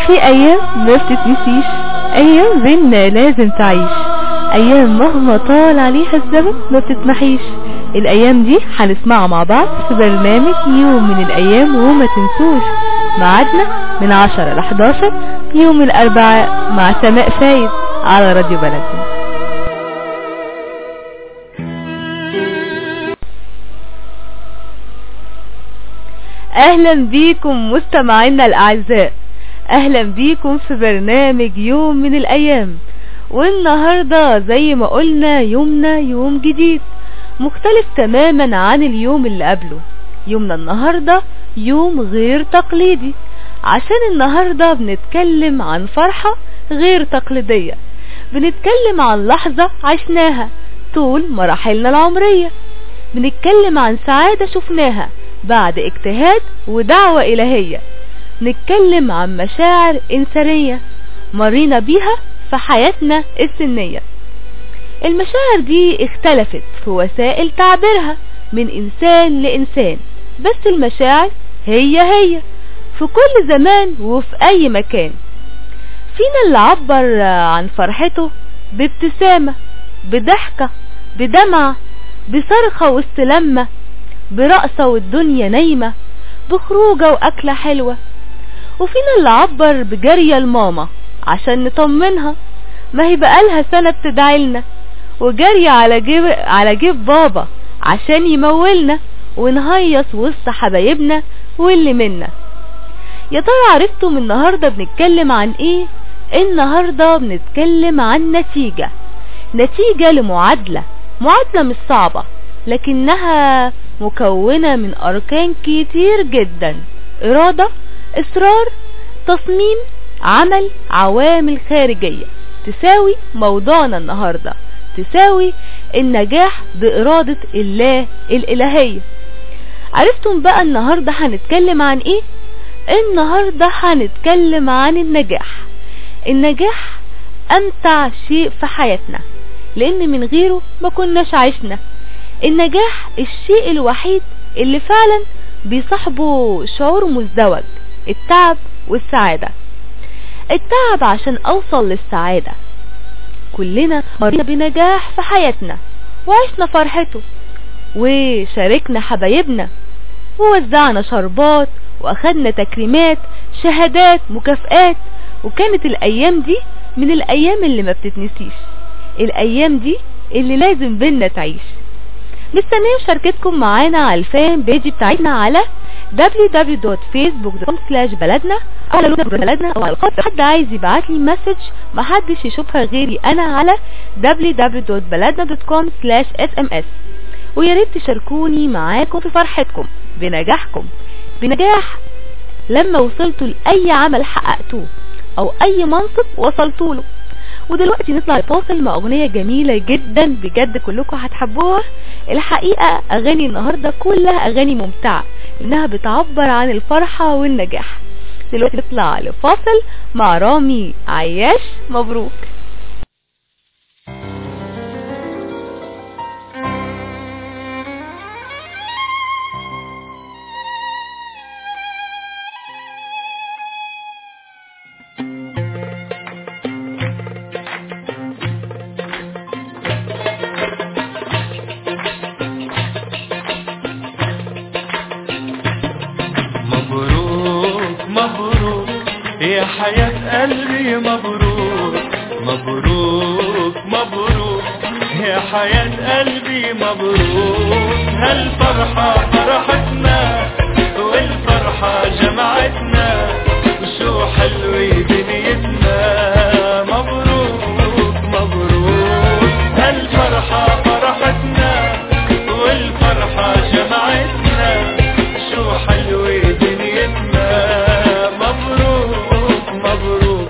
في ايام ما بتتنسيش ايام بينا لازم تعيش ايام مهما طال عليها الزمن ما بتتمحيش الايام دي هنسمعها مع بعض في برنامج يوم من الايام وما تنسوش ميعادنا من 10 ل 11 يوم الاربعاء مع سماء فايد على راديو بلدنا اهلا بيكم مستمعينا الاعزاء اهلا بيكم في برنامج يوم من الايام والنهاردة زي ما قلنا يومنا يوم جديد مختلف تماما عن اليوم اللي قبله يومنا النهاردة يوم غير تقليدي عشان النهاردة بنتكلم عن فرحة غير تقليدية بنتكلم عن لحظة عشناها طول مراحلنا العمرية بنتكلم عن سعادة شفناها بعد اجتهاد ودعوة إلهية نتكلم عن مشاعر إنسانية مرينا بيها في حياتنا السنية المشاعر دي اختلفت في وسائل تعبيرها من إنسان لإنسان بس المشاعر هي هي في كل زمان وفي أي مكان فينا اللي عبر عن فرحته بابتسامة بضحكة بدمعة بصرخة وسط لمة برقصة والدنيا نايمة بخروجة وأكلة حلوة وفينا اللي عبر بجرية الماما عشان نطمنها ما هي بقالها سنة بتدعيلنا وجري على جيب, على جيب بابا عشان يمولنا ونهيص وسط حبايبنا واللي منا يا ترى عرفتم النهاردة بنتكلم عن ايه النهاردة بنتكلم عن نتيجة نتيجة لمعادلة معادلة مش صعبة لكنها مكونة من أركان كتير جدا إرادة إصرار تصميم عمل عوامل خارجية تساوي موضوعنا النهاردة تساوي النجاح بإرادة الله الإلهية عرفتم بقى النهاردة هنتكلم عن ايه النهاردة هنتكلم عن النجاح النجاح امتع شيء في حياتنا لان من غيره ما كناش عشنا النجاح الشيء الوحيد اللي فعلا بيصاحبه شعور مزدوج التعب والسعادة التعب عشان اوصل للسعادة كلنا مرينا بنجاح في حياتنا وعشنا فرحته وشاركنا حبايبنا ووزعنا شربات واخدنا تكريمات شهادات مكافآت وكانت الايام دي من الايام اللي ما بتتنسيش الايام دي اللي لازم بينا تعيش مستنيه مشاركتكم معانا على الفان بيج بتاعتنا على www.facebook.com بلدنا او على لونا بلدنا او على الخط حد عايز يبعت لي مسج محدش يشوفها غيري انا على www.بلدنا.com sms ويا ريت تشاركوني معاكم في فرحتكم بنجاحكم بنجاح لما وصلتوا لأي عمل حققتوه او اي منصب وصلتوا له ودلوقتي نطلع الفاصل مع اغنية جميلة جدا بجد كلكم هتحبوها الحقيقة اغاني النهاردة كلها اغاني ممتعة انها بتعبر عن الفرحة والنجاح دلوقتي نطلع لفاصل مع رامي عياش مبروك مبروك مبروك يا حياة قلبي مبروك مبروك مبروك يا حياة قلبي مبروك هالفرحة فرحتنا والفرحة جمعتنا وشو حلوة دنيتنا مبروك مبروك هالفرحة فرحتنا والفرحة جمعتنا شو حلوة دنيتنا مبروك مبروك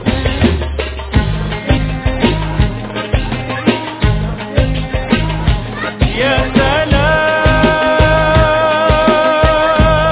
يا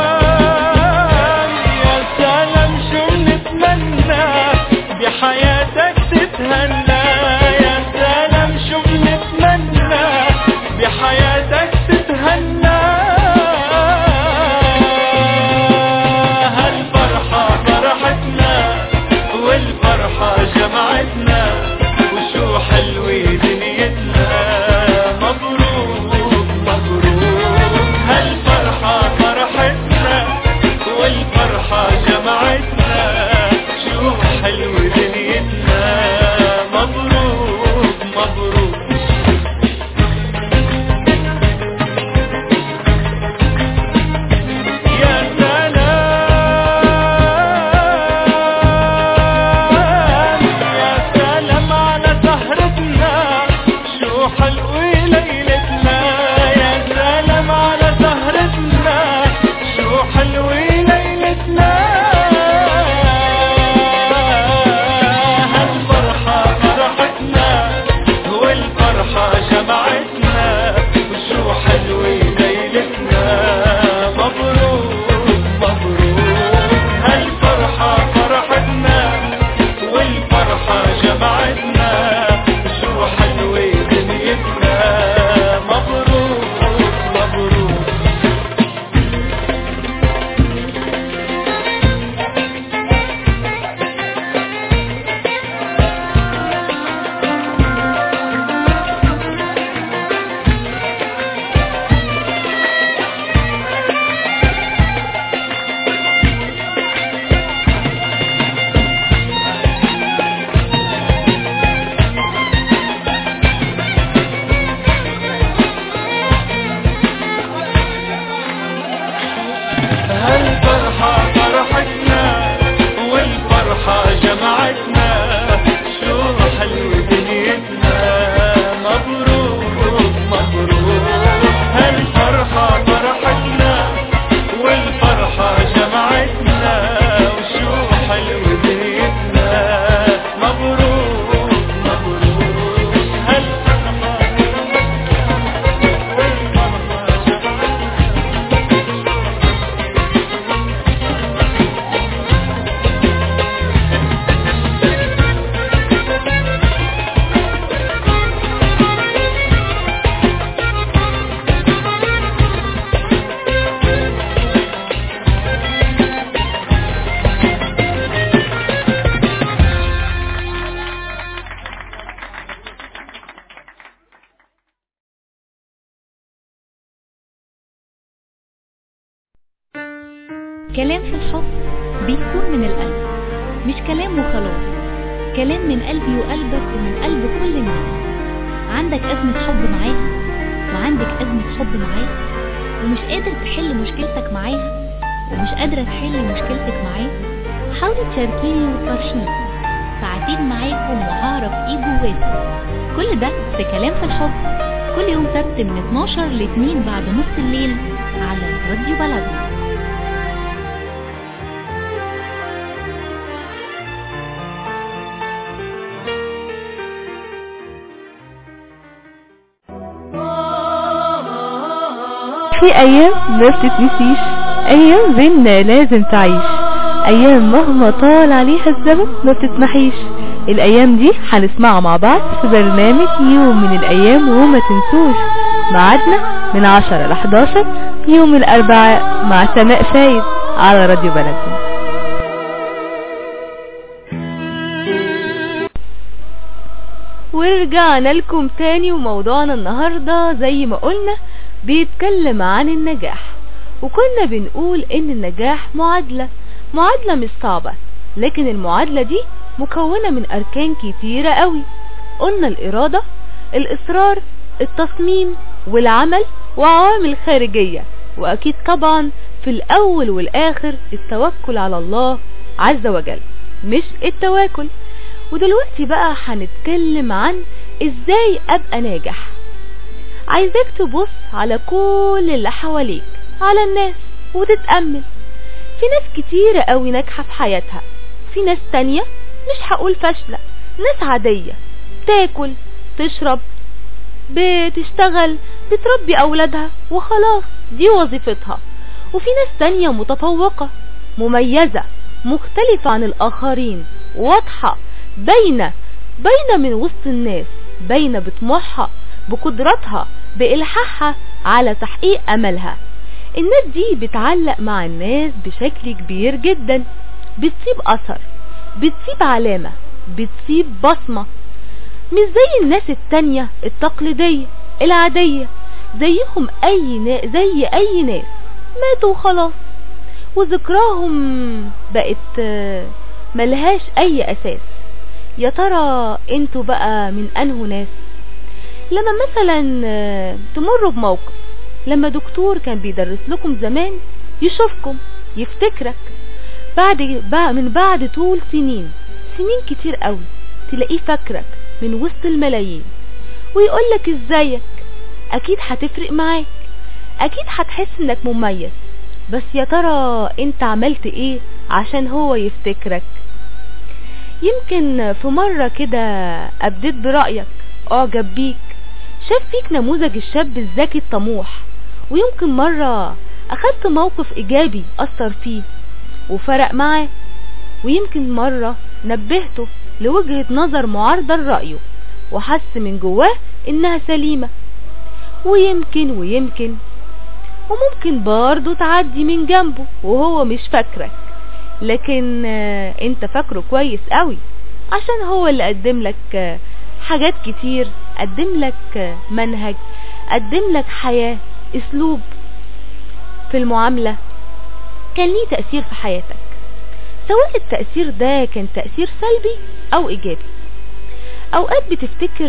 كلام في الحب بيكون من القلب مش كلام وخلاص كلام من قلبي وقلبك ومن قلب كل الناس عندك أزمة حب معاها وعندك أزمة حب معاه ومش قادر تحل مشكلتك معاها ومش قادرة تحل مشكلتك معاه حاولي تشاركيني وتفرشيني ساعتين معاكم وهعرف ايه جواكم كل ده في كلام في الحب كل يوم سبت من 12 ل 2 بعد نص الليل على راديو بلدنا في ايام ما بتتنسيش ايام بينا لازم تعيش ايام مهما طال عليها الزمن ما بتتمحيش الايام دي هنسمعها مع بعض في برنامج يوم من الايام وما تنسوش ميعادنا من 10 ل 11 يوم الاربعاء مع سماء فايد على راديو بلدنا ورجعنا لكم تاني وموضوعنا النهاردة زي ما قلنا بيتكلم عن النجاح وكنا بنقول ان النجاح معادلة معادلة مش صعبة لكن المعادلة دي مكونة من اركان كتيرة قوي قلنا الارادة الاصرار التصميم والعمل وعوامل خارجية واكيد طبعا في الاول والاخر التوكل على الله عز وجل مش التواكل ودلوقتي بقى هنتكلم عن ازاي ابقى ناجح عايزاك تبص على كل اللي حواليك على الناس وتتأمل في ناس كتيرة قوي ناجحة في حياتها في ناس تانية مش هقول فاشلة ناس عادية تاكل تشرب بتشتغل بتربي اولادها وخلاص دي وظيفتها وفي ناس تانية متفوقة مميزة مختلفة عن الاخرين واضحة باينة باينة من وسط الناس باينة بطموحها بقدراتها بإلحاحها على تحقيق أملها الناس دي بتعلق مع الناس بشكل كبير جدا بتسيب أثر بتسيب علامة بتسيب بصمة مش زي الناس التانية التقليدية العادية زيهم أي نا... زي أي ناس ماتوا وخلاص وذكراهم بقت ملهاش أي أساس يا ترى انتوا بقى من أنه ناس لما مثلا تمروا بموقف لما دكتور كان بيدرس لكم زمان يشوفكم يفتكرك بعد بقى من بعد طول سنين سنين كتير قوي تلاقيه فاكرك من وسط الملايين ويقولك ازيك اكيد هتفرق معاك اكيد هتحس انك مميز بس يا ترى انت عملت ايه عشان هو يفتكرك يمكن في مرة كده ابديت برأيك اعجب بيك شاف فيك نموذج الشاب الذكي الطموح ويمكن مرة اخدت موقف ايجابي اثر فيه وفرق معاه ويمكن مرة نبهته لوجهة نظر معارضة لرأيه وحس من جواه انها سليمة ويمكن ويمكن وممكن برضه تعدي من جنبه وهو مش فاكرك لكن انت فاكره كويس قوي عشان هو اللي قدم لك حاجات كتير قدم لك منهج قدم لك حياة اسلوب في المعاملة كان ليه تأثير في حياتك سواء التأثير ده كان تأثير سلبي او ايجابي اوقات بتفتكر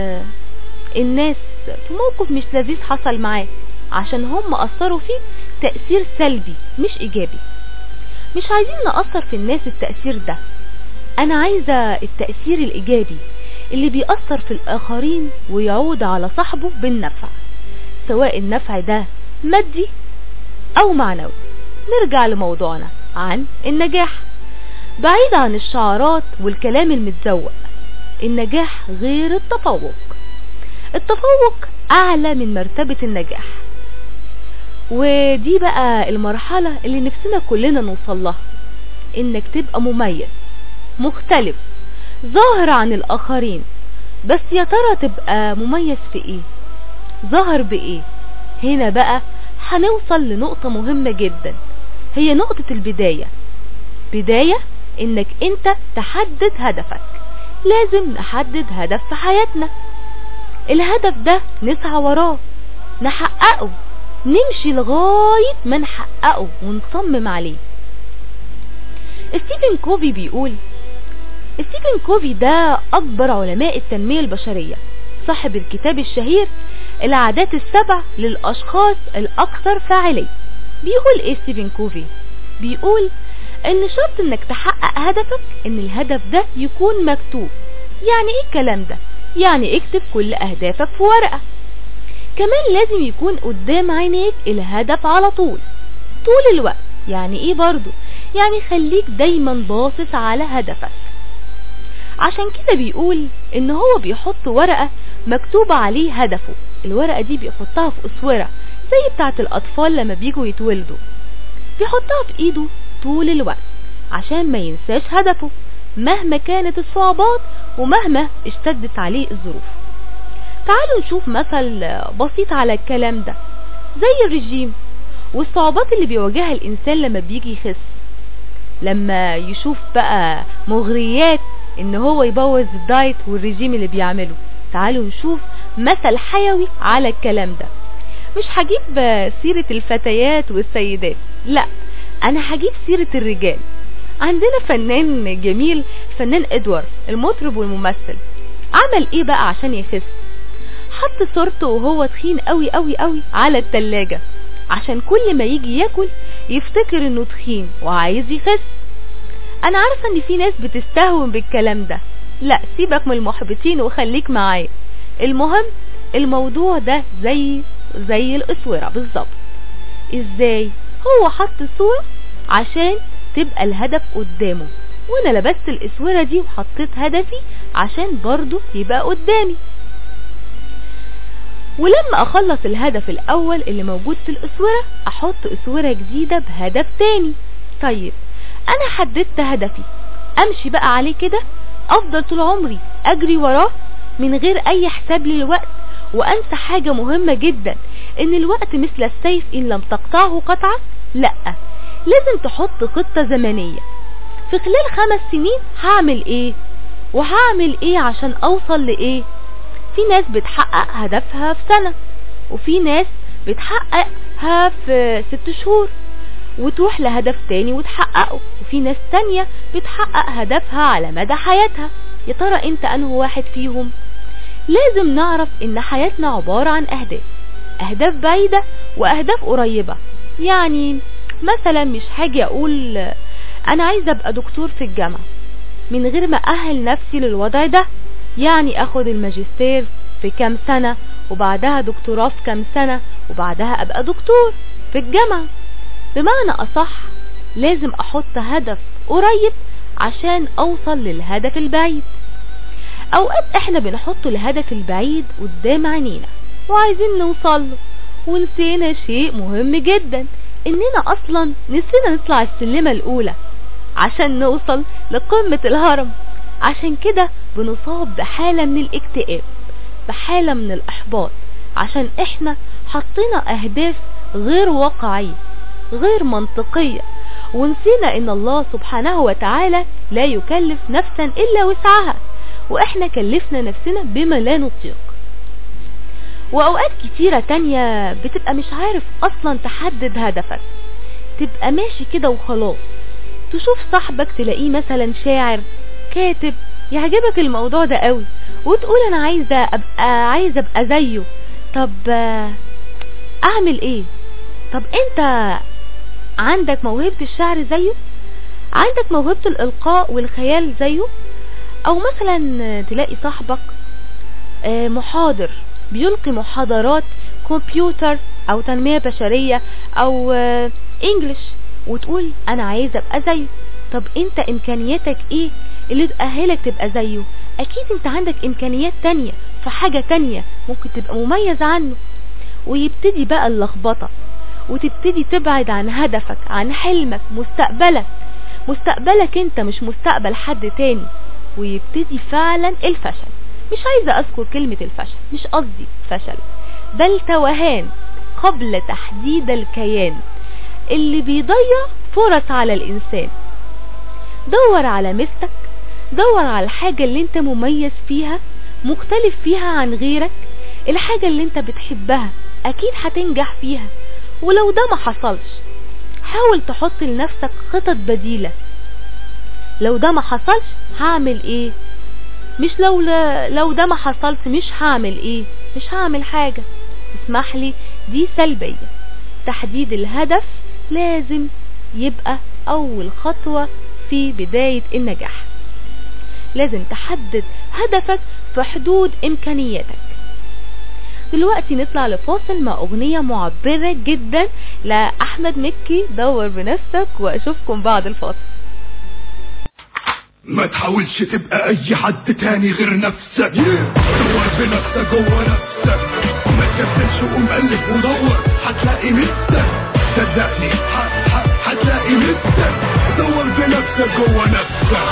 الناس في موقف مش لذيذ حصل معاك عشان هم اثروا فيه تأثير سلبي مش ايجابي مش عايزين نأثر في الناس التأثير ده انا عايزة التأثير الايجابي اللي بيأثر في الاخرين ويعود على صاحبه بالنفع سواء النفع ده مادي او معنوي نرجع لموضوعنا عن النجاح بعيد عن الشعارات والكلام المتزوق النجاح غير التفوق التفوق اعلى من مرتبة النجاح ودي بقى المرحلة اللي نفسنا كلنا نوصل لها انك تبقى مميز مختلف ظاهر عن الاخرين بس يا ترى تبقى مميز في ايه ظاهر بايه هنا بقى هنوصل لنقطة مهمة جدا هي نقطة البداية بداية انك انت تحدد هدفك لازم نحدد هدف في حياتنا الهدف ده نسعى وراه نحققه نمشي لغاية ما نحققه ونصمم عليه ستيفن كوفي بيقول ستيفن كوفي ده أكبر علماء التنمية البشرية صاحب الكتاب الشهير العادات السبع للأشخاص الأكثر فاعلية بيقول إيه ستيفن كوفي بيقول إن شرط إنك تحقق هدفك إن الهدف ده يكون مكتوب يعني إيه الكلام ده يعني اكتب كل أهدافك في ورقة كمان لازم يكون قدام عينيك الهدف على طول طول الوقت يعني ايه برضو يعني خليك دايما باصص على هدفك عشان كده بيقول ان هو بيحط ورقة مكتوب عليه هدفه الورقة دي بيحطها في اسورة زي بتاعت الاطفال لما بيجوا يتولدوا بيحطها في ايده طول الوقت عشان ما ينساش هدفه مهما كانت الصعوبات ومهما اشتدت عليه الظروف تعالوا نشوف مثل بسيط على الكلام ده زي الرجيم والصعوبات اللي بيواجهها الانسان لما بيجي يخس لما يشوف بقى مغريات ان هو يبوظ الدايت والرجيم اللي بيعمله تعالوا نشوف مثل حيوي على الكلام ده مش هجيب سيرة الفتيات والسيدات لا انا هجيب سيرة الرجال عندنا فنان جميل فنان ادوارد المطرب والممثل عمل ايه بقى عشان يخس حط صورته وهو تخين قوي قوي قوي على التلاجة عشان كل ما يجي ياكل يفتكر انه تخين وعايز يخس انا عارفة ان في ناس بتستهون بالكلام ده لا سيبك من المحبطين وخليك معايا المهم الموضوع ده زي زي الاسورة بالظبط ازاي هو حط صورة عشان تبقى الهدف قدامه وانا لبست الاسورة دي وحطيت هدفي عشان برضو يبقى قدامي ولما اخلص الهدف الاول اللي موجود في الاسورة احط اسورة جديدة بهدف تاني طيب انا حددت هدفي امشي بقى عليه كده افضل طول عمري اجري وراه من غير اي حساب للوقت وانسى حاجة مهمة جدا ان الوقت مثل السيف ان لم تقطعه قطعة لا لازم تحط خطة زمنية في خلال خمس سنين هعمل ايه وهعمل ايه عشان اوصل لايه في ناس بتحقق هدفها في سنة وفي ناس بتحققها في ست شهور وتروح لهدف تاني وتحققه وفي ناس تانية بتحقق هدفها على مدى حياتها يا ترى انت انه واحد فيهم لازم نعرف ان حياتنا عبارة عن اهداف اهداف بعيدة واهداف قريبة يعني مثلا مش هاجي اقول انا عايزة ابقى دكتور في الجامعة من غير ما اهل نفسي للوضع ده يعني اخد الماجستير في كام سنة وبعدها دكتوراه في كام سنة وبعدها ابقى دكتور في الجامعة بمعنى اصح لازم احط هدف قريب عشان اوصل للهدف البعيد اوقات احنا بنحط الهدف البعيد قدام عينينا وعايزين نوصل له ونسينا شيء مهم جدا اننا اصلا نسينا نطلع السلمة الاولى عشان نوصل لقمة الهرم عشان كده بنصاب بحالة من الاكتئاب بحالة من الاحباط عشان احنا حطينا اهداف غير واقعية غير منطقية ونسينا ان الله سبحانه وتعالى لا يكلف نفسا الا وسعها واحنا كلفنا نفسنا بما لا نطيق واوقات كتيرة تانية بتبقى مش عارف اصلا تحدد هدفك تبقى ماشي كده وخلاص تشوف صاحبك تلاقيه مثلا شاعر كاتب يعجبك الموضوع ده قوي وتقول انا عايزة ابقى عايزة ابقى زيه طب اعمل ايه طب انت عندك موهبة الشعر زيه عندك موهبة الالقاء والخيال زيه او مثلا تلاقي صاحبك محاضر بيلقي محاضرات كمبيوتر او تنمية بشرية او انجلش وتقول انا عايزة ابقى زيه طب انت امكانياتك ايه اللي تأهلك تبقى زيه اكيد انت عندك امكانيات تانية في حاجة تانية ممكن تبقى مميز عنه ويبتدي بقى اللخبطة وتبتدي تبعد عن هدفك عن حلمك مستقبلك مستقبلك انت مش مستقبل حد تاني ويبتدي فعلا الفشل مش عايزة اذكر كلمة الفشل مش قصدي فشل بل توهان قبل تحديد الكيان اللي بيضيع فرص على الانسان دور على مستك دور على الحاجة اللي انت مميز فيها مختلف فيها عن غيرك الحاجة اللي انت بتحبها اكيد هتنجح فيها ولو ده ما حصلش حاول تحط لنفسك خطط بديلة لو ده ما حصلش هعمل ايه مش لو لو ده ما حصلش مش هعمل ايه مش هعمل حاجة اسمح لي دي سلبية تحديد الهدف لازم يبقى اول خطوة في بداية النجاح لازم تحدد هدفك في حدود امكانياتك دلوقتي نطلع لفاصل مع اغنية معبرة جدا لأحمد مكي دور بنفسك واشوفكم بعد الفاصل ما تحاولش تبقى اي حد تاني غير نفسك دور بنفسك جوه نفسك ما تكسلش وقوم قلب ودور هتلاقي نفسك صدقني ح- ح- هتلاقي نفسك دور بنفسك جوه نفسك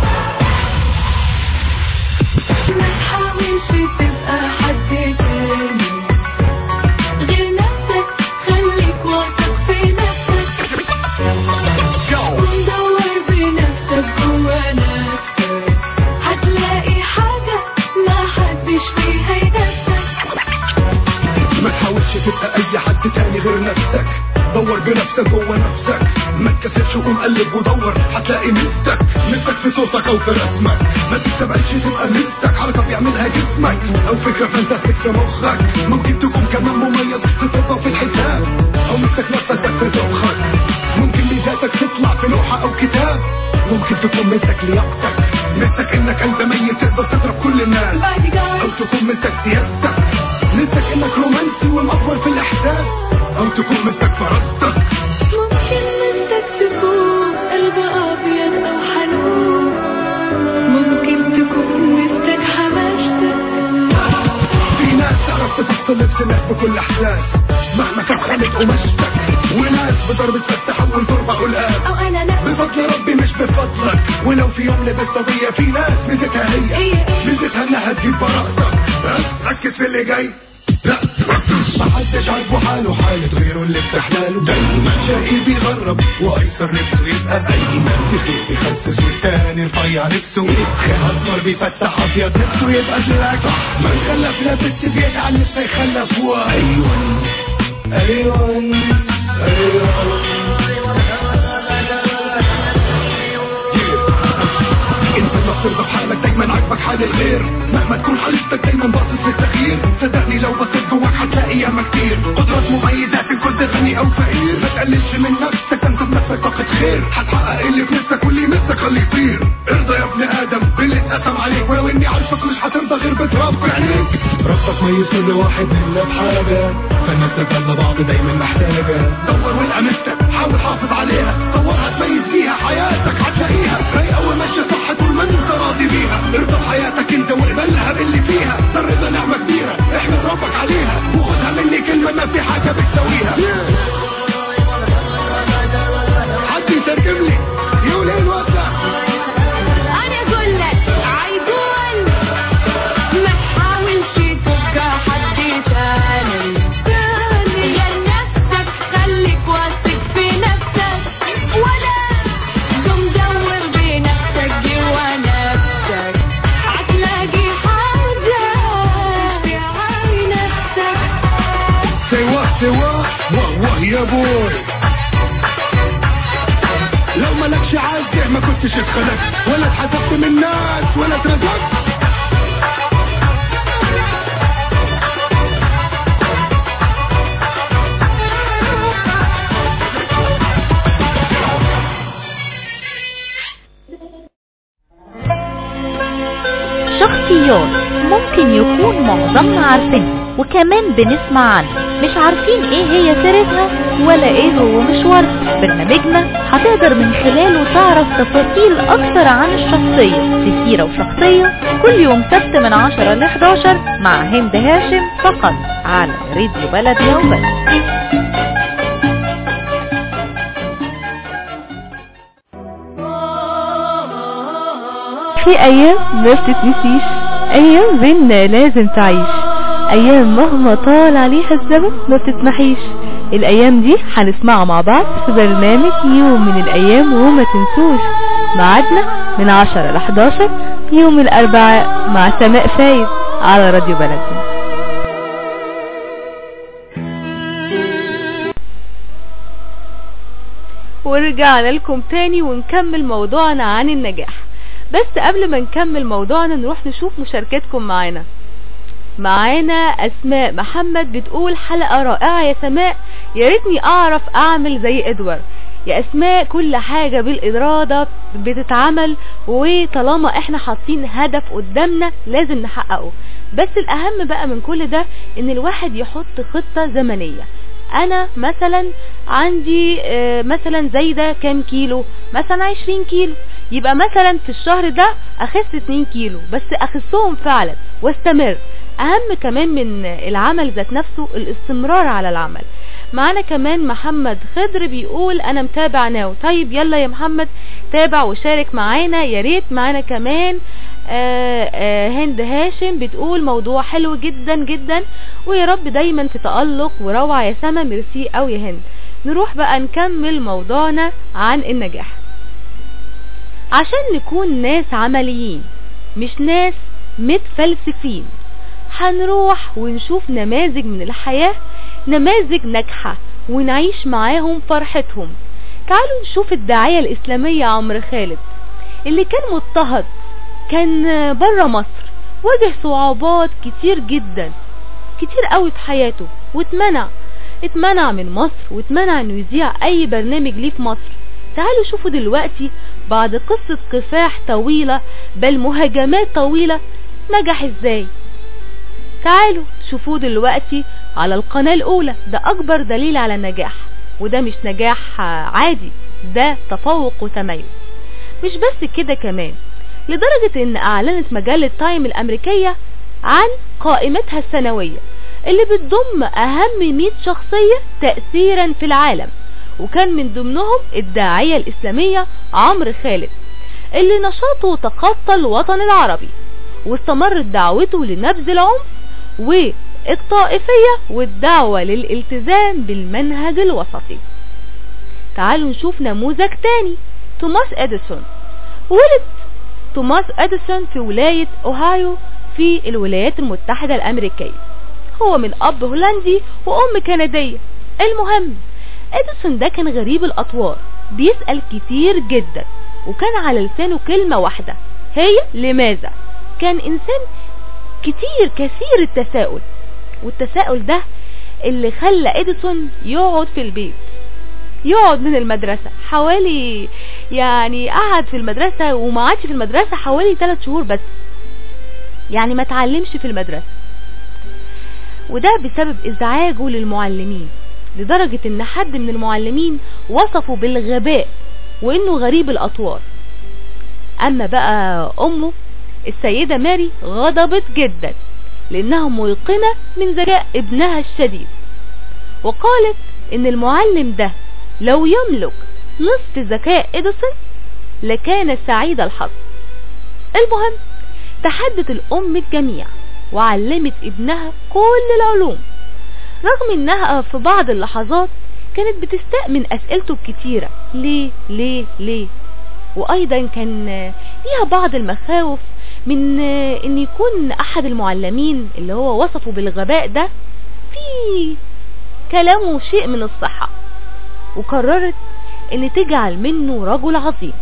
ما تحاولش تبقى حد تاني غير نفسك خليك واثق في نفسك ودور بنفسك جوا نفسك هتلاقي حاجة ما حدش فيها ينافسك ما تحاولش تبقى اي حد تاني غير نفسك دور بنفسك جوه نفسك ما تكسلش وقوم قلب ودور هتلاقي نفسك نفسك في صوتك او في رسمك ما تستبعدش تبقى نفسك حركة بيعملها جسمك او فكرة فانتاستيك في مخك ممكن تكون كمان مميز في الطب في الحساب او نفسك نفسك بس تضخك ممكن ميزاتك تطلع في لوحة او كتاب ممكن تكون مثلك لياقتك مثلك انك انت ميت تقدر تضرب كل الناس او تكون مثلك سياستك مثلك انك رومانسي ومأفور في الاحساس او تكون مثلك فرستك ممكن منك تكون قلب أبيض أو حنون ممكن تكون مثلك حماشتك في ناس تعرف تفصل نفس الناس بكل احساس مهما كان خانت قماشتك وناس بضربة فك تحول تربة قلقاس أو أنا نفسي بفضل ربي مش بفضلك ولو في يوم لبست قضية في ناس ميزتها هي هي إيه؟ ميزتها انها تجيب براءتك بس ركز في اللي جاي لا محدش عاجبه حاله حالة غيره اللي بتحلاله دايما شقي بيغرب وايسر نفسه يبقى دايما تخيل بيخسس والتاني رفيع نفسه اسمر بيفتح ابيض نفسه يبقى جلاك ما نخلف لا بنت بيجعل نفسه يخلف هو ايوه ايوه انت اللي بترضى بحالك دايما عاجبك حال الغير مهما تكون حالتك دايما باصص للتغيير صدقني لو بصيت جواك هتلاقي ياما كتير قدرات مميزات ان كنت غني او فقير ما تقللش من نفسك انت بنفسك طاقة خير هتحقق اللي في نفسك واللي يمسك خليه يطير ارضى يا ابن ادم باللي اتقسم عليك ولو اني عارفك مش هترضى غير بتراب في عينيك ربك ميز كل واحد منا بحاجة فالناس تفضل بعض دايما محتاجة دور والقى نفسك حاول حافظ عليها دورها تميز فيها حياتك هتلاقيها رايقة وماشية صح طول ما انت راضي بيها ارضى بحياتك انت واقبلها باللي فيها ده الرضا نعمة كبيرة احمد ربك عليها وخدها مني كلمة ما في حاجة بتساويها حد يترجم لي يقول ايه الوقت ده أنا أقول لك عيقول ما تحاولش تبقى حد تاني غير نفسك خليك واثق في نفسك ولا قوم دور بنفسك جوا نفسك هتلاقي حاجة في نفسك سوا سوا واه واه يا بوي لو مالكش عازة ما كنتش اتخلقت ولا اتحسبت من الناس ولا اترزقت شخصيات ممكن يكون معظمنا عارفينها وكمان بنسمع عنها مش عارفين ايه هي سيرتها ولا ايه هو مشوارها برنامجنا هتقدر من خلاله تعرف تفاصيل اكتر عن الشخصية في سيرة وشخصية كل يوم سبت من 10 ل 11 مع هند هاشم فقط على راديو بلدنا وبس في ايام ما بتتنسيش ايام بينا لازم تعيش ايام مهما طال عليها الزمن ما بتتمحيش الايام دي هنسمعها مع بعض في برنامج يوم من الايام وما تنسوش ميعادنا من 10 ل 11 يوم الاربعاء مع سماء فايد على راديو بلدنا ورجعنا لكم تاني ونكمل موضوعنا عن النجاح بس قبل ما نكمل موضوعنا نروح نشوف مشاركتكم معانا معانا اسماء محمد بتقول حلقة رائعة يا سماء يا ريتني اعرف اعمل زي ادوارد يا اسماء كل حاجة بالارادة بتتعمل وطالما احنا حاطين هدف قدامنا لازم نحققه بس الاهم بقى من كل ده ان الواحد يحط خطة زمنية انا مثلا عندي آه، مثلا زي ده كام كيلو مثلا 20 كيلو يبقى مثلا في الشهر ده اخس 2 كيلو بس اخسهم فعلا واستمر اهم كمان من العمل ذات نفسه الاستمرار على العمل معانا كمان محمد خضر بيقول انا متابع ناو طيب يلا يا محمد تابع وشارك معانا يا ريت معانا كمان آه، آه، هند هاشم بتقول موضوع حلو جدا جدا ويا رب دايما في تألق وروعة يا سما ميرسي او يا هند نروح بقى نكمل موضوعنا عن النجاح عشان نكون ناس عمليين مش ناس متفلسفين هنروح ونشوف نماذج من الحياة نماذج ناجحة ونعيش معاهم فرحتهم تعالوا نشوف الداعية الإسلامية عمرو خالد اللي كان مضطهد كان بره مصر واجه صعوبات كتير جدا كتير قوي في حياته واتمنع اتمنع من مصر واتمنع انه يذيع اي برنامج ليه في مصر تعالوا شوفوا دلوقتي بعد قصة كفاح طويلة بل مهاجمات طويلة نجح ازاي تعالوا شوفوه دلوقتي على القناة الاولى ده اكبر دليل على النجاح وده مش نجاح عادي ده تفوق وتميز مش بس كده كمان لدرجة ان اعلنت مجلة تايم الامريكية عن قائمتها السنوية اللي بتضم اهم 100 شخصية تأثيرا في العالم وكان من ضمنهم الداعية الاسلامية عمرو خالد اللي نشاطه تخطى الوطن العربي واستمرت دعوته لنبذ العنف والطائفية والدعوة للالتزام بالمنهج الوسطي تعالوا نشوف نموذج تاني توماس اديسون ولد توماس اديسون في ولاية اوهايو في الولايات المتحدة الامريكية هو من اب هولندي وام كندية المهم اديسون ده كان غريب الاطوار بيسأل كتير جدا وكان على لسانه كلمة واحدة هي لماذا كان انسان كتير كثير التساؤل والتساؤل ده اللي خلى اديسون يقعد في البيت يقعد من المدرسة حوالي يعني قعد في المدرسة وما عادش في المدرسة حوالي 3 شهور بس يعني ما تعلمش في المدرسة وده بسبب ازعاجه للمعلمين لدرجة ان حد من المعلمين وصفه بالغباء وانه غريب الاطوار اما بقى امه السيدة ماري غضبت جدا لانها موقنة من ذكاء ابنها الشديد وقالت ان المعلم ده لو يملك نصف ذكاء اديسون لكان سعيد الحظ المهم تحدت الام الجميع وعلمت ابنها كل العلوم رغم انها في بعض اللحظات كانت بتستاء من اسئلته الكتيرة ليه ليه ليه وايضا كان ليها بعض المخاوف من ان يكون احد المعلمين اللي هو وصفه بالغباء ده في كلامه شيء من الصحة وقررت ان تجعل منه رجل عظيم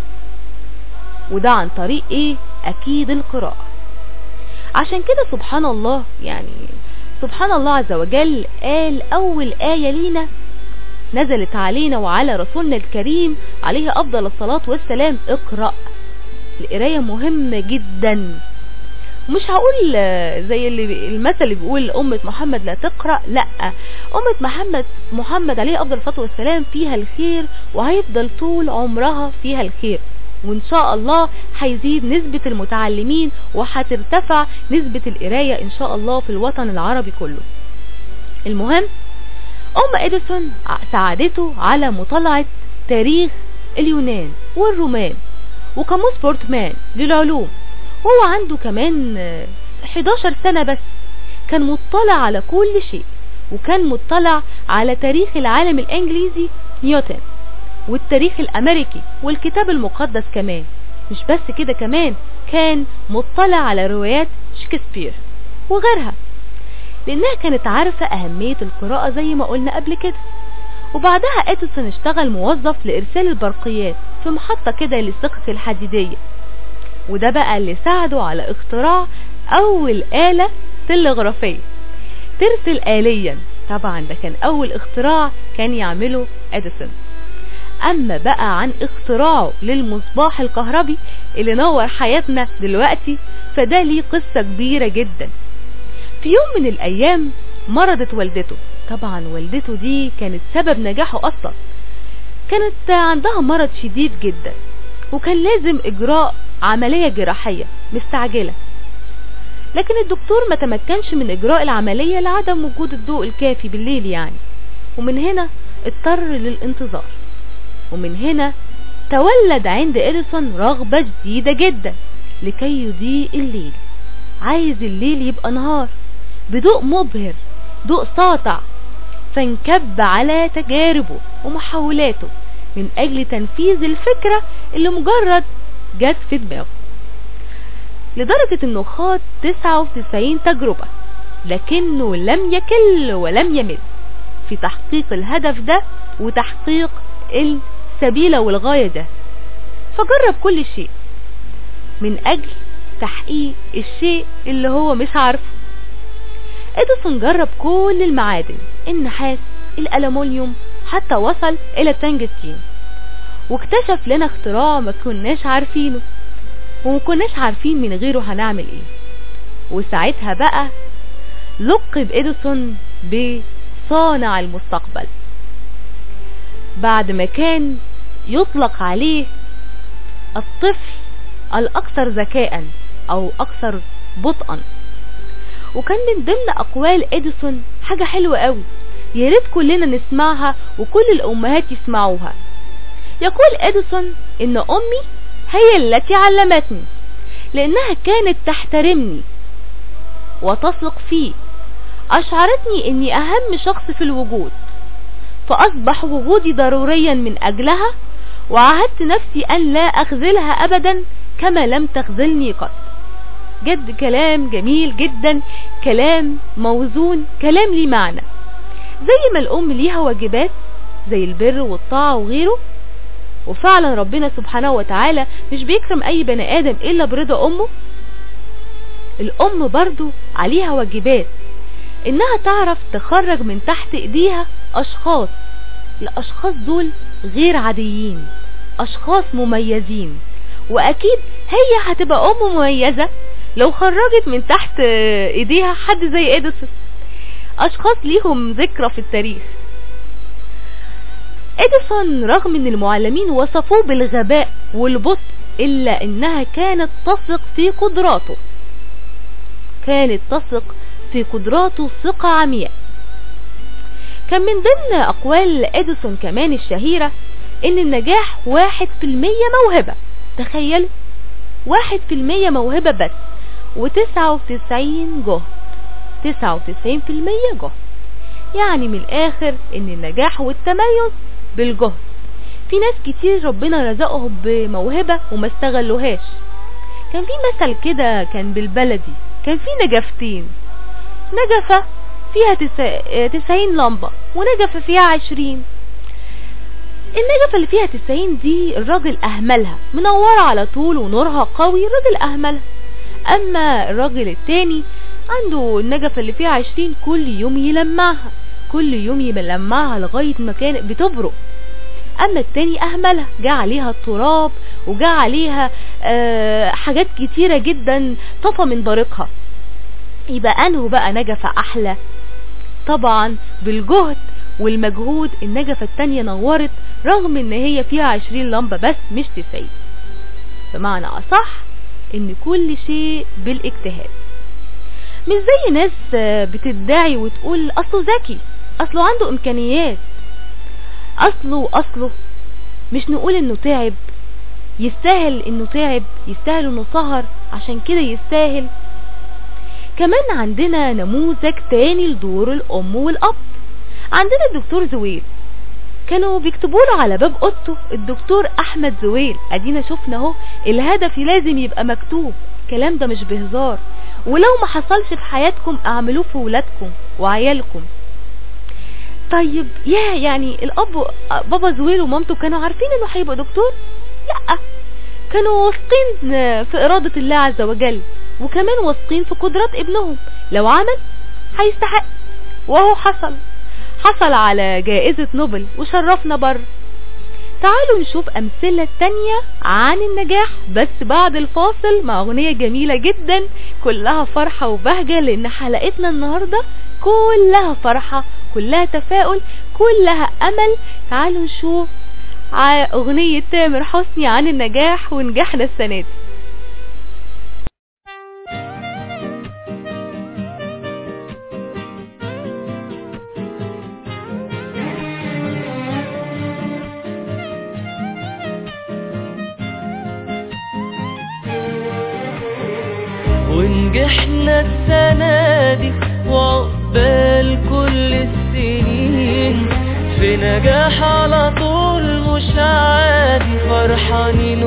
وده عن طريق ايه اكيد القراءة عشان كده سبحان الله يعني سبحان الله عز وجل قال اول آية لينا نزلت علينا وعلى رسولنا الكريم عليه افضل الصلاة والسلام اقرأ القراية مهمة جدا مش هقول زي اللي المثل اللي بيقول أمة محمد لا تقرأ لا أمة محمد محمد عليه أفضل الصلاة والسلام فيها الخير وهيفضل طول عمرها فيها الخير وإن شاء الله هيزيد نسبة المتعلمين وهترتفع نسبة القراية إن شاء الله في الوطن العربي كله المهم أم إديسون ساعدته على مطالعة تاريخ اليونان والرومان وقاموس بورتمان للعلوم وهو عنده كمان 11 سنة بس كان مطلع على كل شيء وكان مطلع على تاريخ العالم الانجليزي نيوتن والتاريخ الامريكي والكتاب المقدس كمان مش بس كده كمان كان مطلع على روايات شكسبير وغيرها لانها كانت عارفة اهمية القراءة زي ما قلنا قبل كده وبعدها اديسون اشتغل موظف لارسال البرقيات في محطة كده للسكك الحديدية وده بقى اللي ساعده على اختراع اول آلة تلغرافية ترسل آليا طبعا ده كان اول اختراع كان يعمله اديسون اما بقى عن اختراعه للمصباح الكهربي اللي نور حياتنا دلوقتي فده ليه قصة كبيرة جدا في يوم من الايام مرضت والدته طبعا والدته دي كانت سبب نجاحه اصلا كانت عندها مرض شديد جدا وكان لازم اجراء عملية جراحية مستعجلة لكن الدكتور ما تمكنش من اجراء العملية لعدم وجود الضوء الكافي بالليل يعني ومن هنا اضطر للانتظار ومن هنا تولد عند اديسون رغبة جديدة جدا لكي يضيء الليل عايز الليل يبقى نهار بضوء مبهر ضوء ساطع فانكب على تجاربه ومحاولاته من اجل تنفيذ الفكرة اللي مجرد جت في دماغه لدرجة انه خاض 99 تجربة لكنه لم يكل ولم يمل في تحقيق الهدف ده وتحقيق السبيلة والغاية ده فجرب كل شيء من اجل تحقيق الشيء اللي هو مش عارفه اديسون جرب كل المعادن النحاس الالومنيوم حتى وصل الى التنجستين واكتشف لنا اختراع ما كناش عارفينه وما كناش عارفين من غيره هنعمل ايه وساعتها بقى لقب اديسون بصانع المستقبل بعد ما كان يطلق عليه الطفل الاكثر ذكاء او اكثر بطئا وكان من ضمن اقوال اديسون حاجة حلوة قوي يا ريت كلنا نسمعها وكل الامهات يسمعوها يقول اديسون ان امي هي التي علمتني لانها كانت تحترمني وتثق فيه اشعرتني اني اهم شخص في الوجود فاصبح وجودي ضروريا من اجلها وعهدت نفسي ان لا اخذلها ابدا كما لم تخذلني قط جد كلام جميل جدا كلام موزون كلام ليه معنى زي ما الام ليها واجبات زي البر والطاعة وغيره وفعلا ربنا سبحانه وتعالى مش بيكرم اي بني ادم الا برضا امه الام برضو عليها واجبات انها تعرف تخرج من تحت ايديها اشخاص الاشخاص دول غير عاديين اشخاص مميزين واكيد هي هتبقى ام مميزة لو خرجت من تحت ايديها حد زي اديسون اشخاص ليهم ذكرى في التاريخ اديسون رغم ان المعلمين وصفوه بالغباء والبطء الا انها كانت تثق في قدراته كانت تثق في قدراته ثقة عمياء كان من ضمن اقوال اديسون كمان الشهيرة ان النجاح واحد في المية موهبة تخيل واحد في المية موهبة بس وتسعة وتسعين جهد تسعة وتسعين في المية جهد يعني من الاخر ان النجاح والتميز بالجهد في ناس كتير ربنا رزقهم بموهبة وما استغلوهاش كان في مثل كده كان بالبلدي كان في نجفتين نجفة فيها تسا... تسعين لمبة ونجفة فيها عشرين النجفة اللي فيها تسعين دي الراجل اهملها منورة على طول ونورها قوي الراجل اهملها اما الراجل التاني عنده النجفة اللي فيها عشرين كل يوم يلمعها كل يوم يلمعها لغاية ما كانت بتبرق اما التاني اهملها جاء عليها التراب وجاء عليها آه حاجات كتيرة جدا طفى من بريقها يبقى انه بقى نجفة احلى طبعا بالجهد والمجهود النجفة التانية نورت رغم ان هي فيها عشرين لمبة بس مش تسعين بمعنى اصح ان كل شيء بالاجتهاد مش زي ناس بتدعي وتقول اصله ذكي اصله عنده امكانيات اصله اصله مش نقول انه تعب يستاهل انه تعب يستاهل انه سهر عشان كده يستاهل كمان عندنا نموذج تاني لدور الام والاب عندنا الدكتور زويل كانوا بيكتبوا له على باب اوضته الدكتور احمد زويل ادينا شفنا اهو الهدف لازم يبقى مكتوب الكلام ده مش بهزار ولو ما حصلش في حياتكم اعملوه في ولادكم وعيالكم طيب يا يعني الاب بابا زويل ومامته كانوا عارفين انه هيبقى دكتور لا كانوا واثقين في ارادة الله عز وجل وكمان واثقين في قدرات ابنهم لو عمل هيستحق وهو حصل حصل على جائزة نوبل وشرفنا بره تعالوا نشوف أمثلة تانية عن النجاح بس بعد الفاصل مع أغنية جميلة جدا كلها فرحة وبهجة لأن حلقتنا النهاردة كلها فرحة كلها تفاؤل كلها أمل تعالوا نشوف ع- أغنية تامر حسني عن النجاح ونجاحنا السنة دي ونجحنا السنة دي وعقبال كل السنين في نجاح على طول مش عادي فرحانين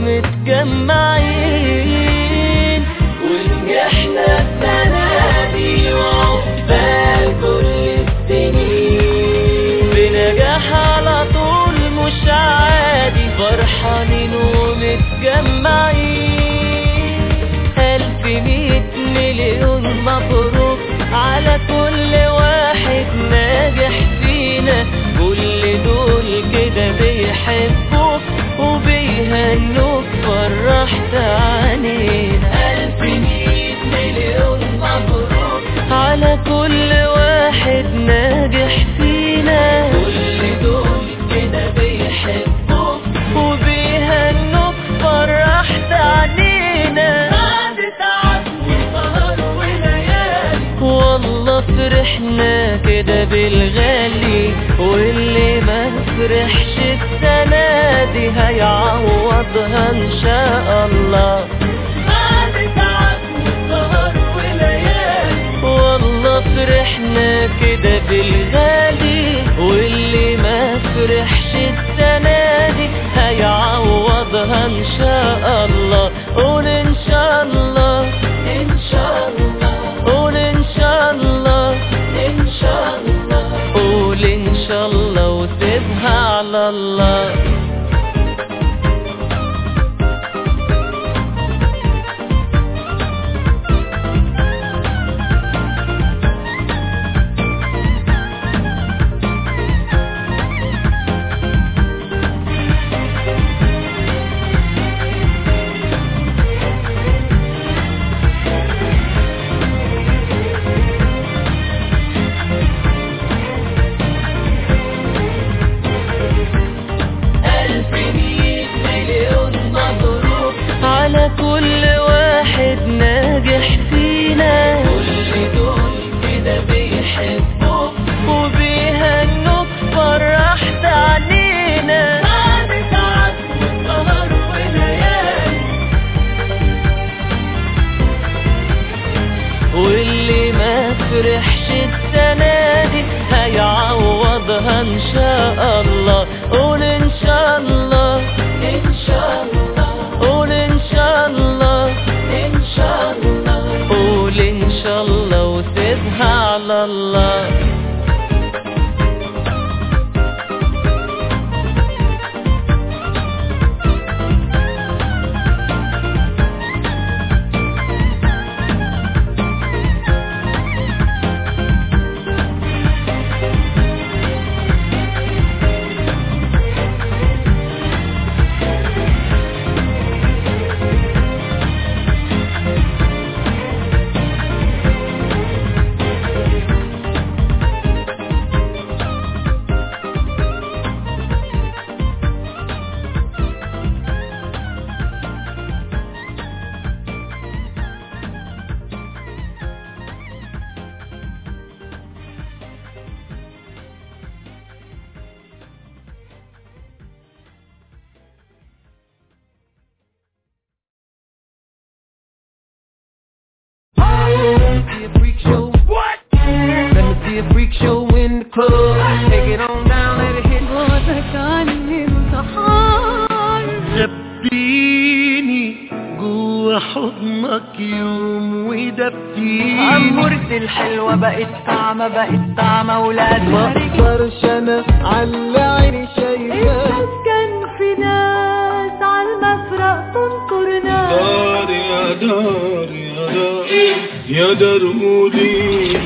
ومتجمعين ونجحنا السنة دي وعقبال كل السنين في نجاح على طول مش عادي فرحانين ومتجمعين ألف مية مليون مبروك على كل واحد ناجح فينا كل دول كده بيحبوك وبيهنوك فرحت علينا ألف مية مليون مبروك على كل واحد ناجح فينا كل دول كده بيحبوك وبيهنوك فرحت علينا بعد تعب وسهر وليالي والله فرحنا كده بالغالي واللي ما فرحش السنة دي هيعوضها ان شاء الله بعد تعب وسهر وليالي والله فرحنا كده بالغالي واللي ما فرحش السنة دي هيعوضها ان شاء الله قول ان شاء الله ان شاء الله قول ان شاء الله ان شاء الله قول ان شاء الله وسيبها على الله ألف مية مليون مبروك على كل واحد ناجح فينا كل دول كده بيحبوك وبيهنوك فرحت علينا بعد تعب وسهر وليالي واللي ما فرحش السنة دي هيعوضها ان شاء الله قول ان شاء الله ان شاء الله قول ان شاء الله ان شاء الله قول ان شاء الله وسيبها على الله see a freak show. What? Let me see a freak show in the club. Take it on down, let it hit. غصبك عني انتحار دبيني جوا في حضنك يوم ودبتيني عمورتي الحلوة بقت طعمة بقت طعمة ولاد ما اقدرش انا على عيني شايفاك كان في ناس على المفرق تنكر ناس دار يا دار يا دار يا درودي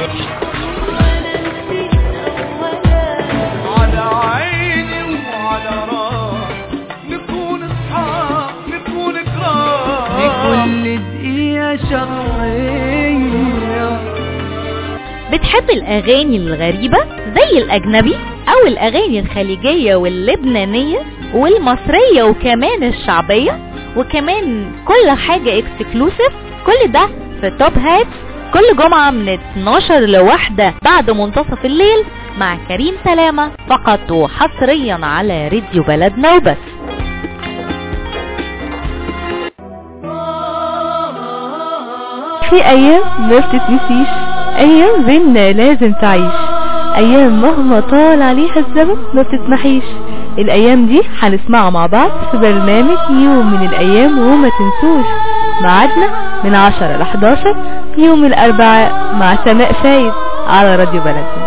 على عيني وعلى راسي نكون اصحاب نكون كرام بكل دقيقة شخصية بتحب الأغاني الغريبة زي الأجنبي أو الأغاني الخليجية واللبنانية والمصرية وكمان الشعبية وكمان كل حاجة اكسكلوسيف كل ده في توب هات كل جمعة من 12 لواحدة بعد منتصف الليل مع كريم سلامة فقط وحصريا على راديو بلدنا وبس في ايام ما بتتنسيش ايام بينا لازم تعيش ايام مهما طال عليها الزمن ما بتتمحيش الايام دي هنسمعها مع بعض في برنامج يوم من الايام وما تنسوش ميعادنا من 10 ل 11 يوم الاربعاء مع سماء فايد على راديو بلدنا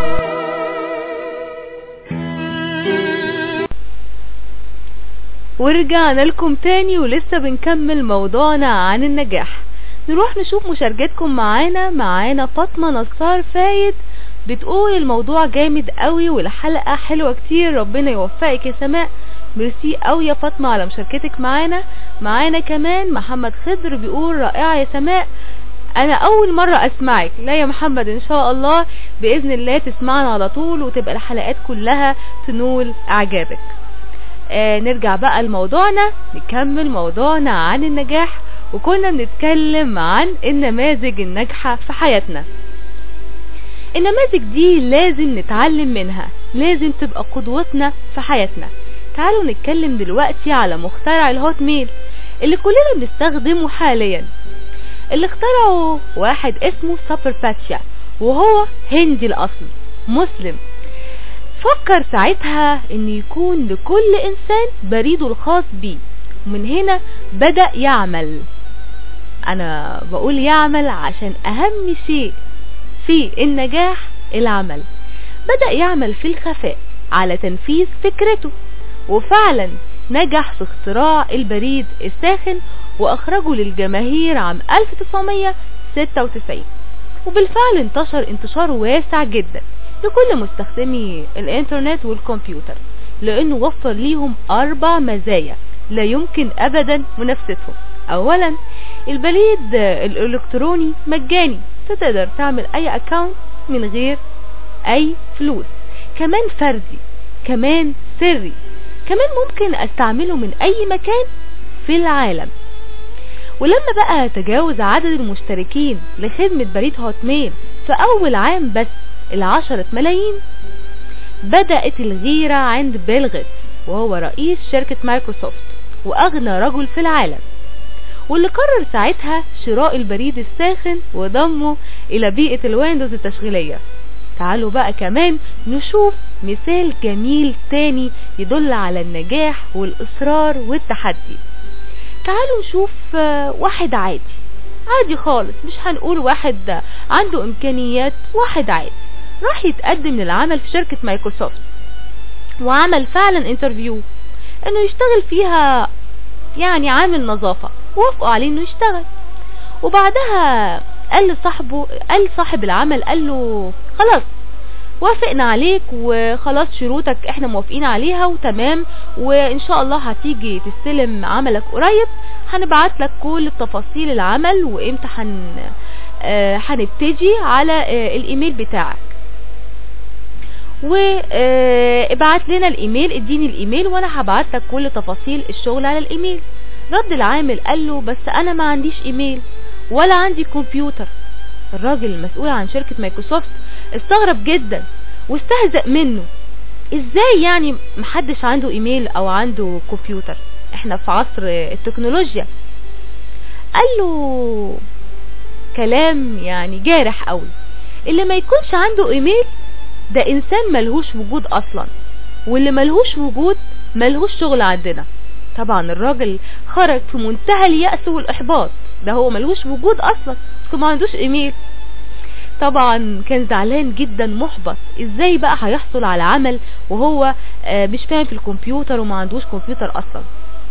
ورجعنا لكم تاني ولسه بنكمل موضوعنا عن النجاح نروح نشوف مشاركتكم معانا معانا فاطمة نصار فايد بتقول الموضوع جامد قوي والحلقة حلوة كتير ربنا يوفقك يا سماء ميرسي قوي يا فاطمة على مشاركتك معانا معانا كمان محمد خضر بيقول رائعة يا سماء انا اول مرة اسمعك لا يا محمد ان شاء الله باذن الله تسمعنا على طول وتبقى الحلقات كلها تنول اعجابك آه نرجع بقى لموضوعنا نكمل موضوعنا عن النجاح وكنا بنتكلم عن النماذج الناجحة في حياتنا النماذج دي لازم نتعلم منها لازم تبقى قدوتنا في حياتنا تعالوا نتكلم دلوقتي على مخترع الهوت ميل اللي كلنا بنستخدمه حاليا اللي اخترعه واحد اسمه سابر باتشا وهو هندي الاصل مسلم فكر ساعتها ان يكون لكل انسان بريده الخاص بيه ومن هنا بدأ يعمل انا بقول يعمل عشان اهم شيء في النجاح العمل بدأ يعمل في الخفاء على تنفيذ فكرته وفعلا نجح في اختراع البريد الساخن واخرجه للجماهير عام 1996 وبالفعل انتشر انتشار واسع جدا لكل مستخدمي الانترنت والكمبيوتر لانه وفر ليهم اربع مزايا لا يمكن ابدا منافستهم اولا البريد الالكتروني مجاني تقدر تعمل اي اكاونت من غير اي فلوس كمان فردي كمان سري كمان ممكن استعمله من اي مكان في العالم ولما بقى تجاوز عدد المشتركين لخدمة بريد هوت ميل في اول عام بس العشرة ملايين بدأت الغيرة عند بيل غيتس وهو رئيس شركة مايكروسوفت واغنى رجل في العالم واللي قرر ساعتها شراء البريد الساخن وضمه الى بيئة الويندوز التشغيلية تعالوا بقى كمان نشوف مثال جميل تاني يدل على النجاح والاصرار والتحدي تعالوا نشوف واحد عادي عادي خالص مش هنقول واحد عنده امكانيات واحد عادي راح يتقدم للعمل في شركة مايكروسوفت وعمل فعلا انترفيو انه يشتغل فيها يعني عامل نظافة وافقوا عليه انه يشتغل وبعدها قال لصاحبه قال صاحب العمل قال له خلاص وافقنا عليك وخلاص شروطك احنا موافقين عليها وتمام وان شاء الله هتيجي تستلم عملك قريب هنبعت لك كل تفاصيل العمل وامتى هن آه هنبتدي على آه الايميل بتاعك وابعت لنا الايميل اديني الايميل وانا هبعت لك كل تفاصيل الشغل على الايميل رد العامل قال له بس انا ما عنديش ايميل ولا عندي كمبيوتر الراجل المسؤول عن شركة مايكروسوفت استغرب جدا واستهزأ منه ازاي يعني محدش عنده ايميل او عنده كمبيوتر احنا في عصر التكنولوجيا قال له كلام يعني جارح قوي اللي ما يكونش عنده ايميل ده انسان ملهوش وجود اصلا واللي ملهوش وجود ملهوش شغل عندنا طبعا الراجل خرج في منتهى اليأس والإحباط ده هو ملوش وجود أصلا ما عندوش إيميل طبعا كان زعلان جدا محبط ازاي بقى هيحصل على عمل وهو آه، مش فاهم في الكمبيوتر وما عندوش كمبيوتر اصلا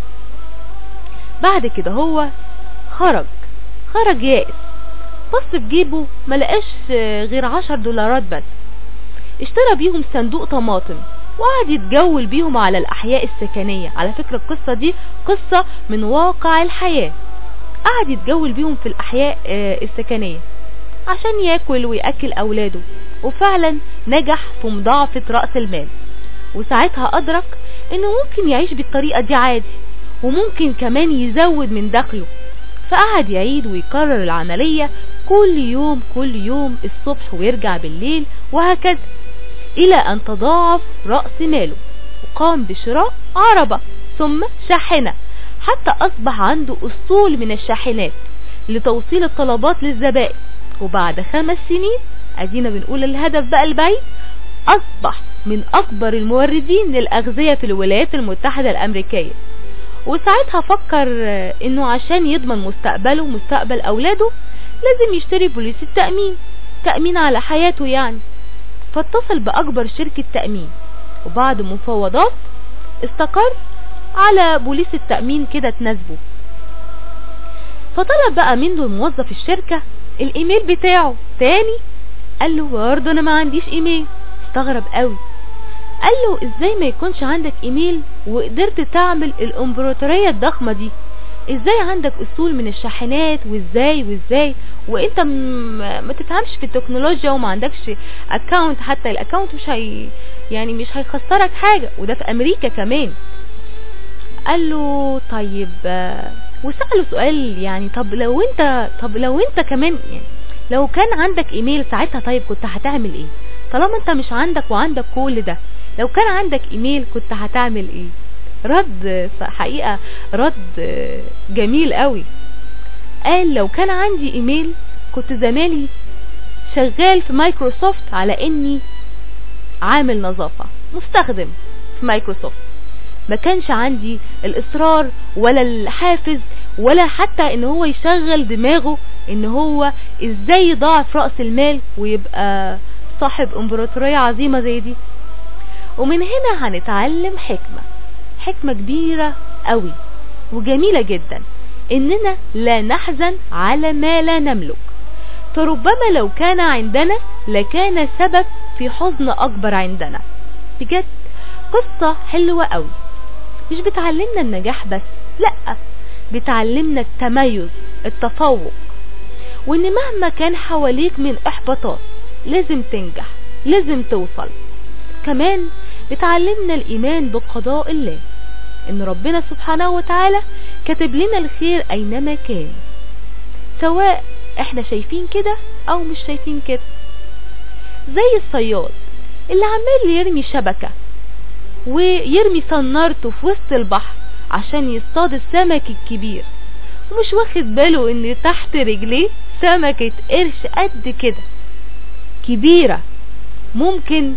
بعد كده هو خرج خرج يائس بص في جيبه ما لقاش آه، غير عشر دولارات بس اشترى بيهم صندوق طماطم وقعد يتجول بيهم على الأحياء السكنية على فكرة القصة دي قصة من واقع الحياة قعد يتجول بيهم في الأحياء آه، السكنية عشان ياكل ويأكل أولاده وفعلا نجح في مضاعفة رأس المال وساعتها أدرك إنه ممكن يعيش بالطريقة دي عادي وممكن كمان يزود من دخله فقعد يعيد ويكرر العملية كل يوم كل يوم الصبح ويرجع بالليل وهكذا إلى أن تضاعف رأس ماله وقام بشراء عربة ثم شاحنة حتى أصبح عنده أسطول من الشاحنات لتوصيل الطلبات للزبائن وبعد خمس سنين أدينا بنقول الهدف بقى البعيد أصبح من أكبر الموردين للأغذية في الولايات المتحدة الأمريكية وساعتها فكر آه، انه عشان يضمن مستقبله ومستقبل اولاده لازم يشتري بوليس التأمين تأمين على حياته يعني فاتصل بأكبر شركة تأمين وبعد مفاوضات استقر على بوليس التأمين كده تناسبه فطلب بقى منه موظف الشركة الايميل بتاعه تاني قال له برضه انا ما عنديش ايميل استغرب قوي قال له ازاي ما يكونش عندك ايميل وقدرت تعمل الامبراطورية الضخمة دي ازاي عندك اصول من الشاحنات وازاي وازاي وانت م- ما تفهمش في التكنولوجيا وما عندكش اكاونت حتى الاكاونت مش هي يعني مش هيخسرك حاجة وده في امريكا كمان قال له طيب آه، وسأله سؤال يعني طب لو انت طب لو انت كمان يعني لو كان عندك ايميل ساعتها طيب كنت هتعمل ايه طالما انت مش عندك وعندك كل ده لو كان عندك ايميل كنت هتعمل ايه رد حقيقة رد جميل قوي قال لو كان عندي ايميل كنت زماني شغال في مايكروسوفت على اني عامل نظافة مستخدم في مايكروسوفت ما كانش عندي الاصرار ولا الحافز ولا حتى ان هو يشغل دماغه ان هو ازاي يضاعف رأس المال ويبقى صاحب امبراطورية عظيمة زي دي ومن هنا هنتعلم حكمة حكمة كبيرة قوي وجميلة جدا اننا لا نحزن على ما لا نملك فربما لو كان عندنا لكان سبب في حزن اكبر عندنا بجد قصة حلوة قوي مش بتعلمنا النجاح بس لا بتعلمنا التميز التفوق وان مهما كان حواليك من احباطات لازم تنجح لازم توصل كمان بتعلمنا الايمان بقضاء الله ان ربنا سبحانه وتعالى كاتب لنا الخير اينما كان سواء احنا شايفين كده او مش شايفين كده زي الصياد اللي عمال يرمي شبكة ويرمي صنارته في وسط البحر عشان يصطاد السمك الكبير ومش واخد باله ان تحت رجليه سمكة قرش قد كده كبيرة ممكن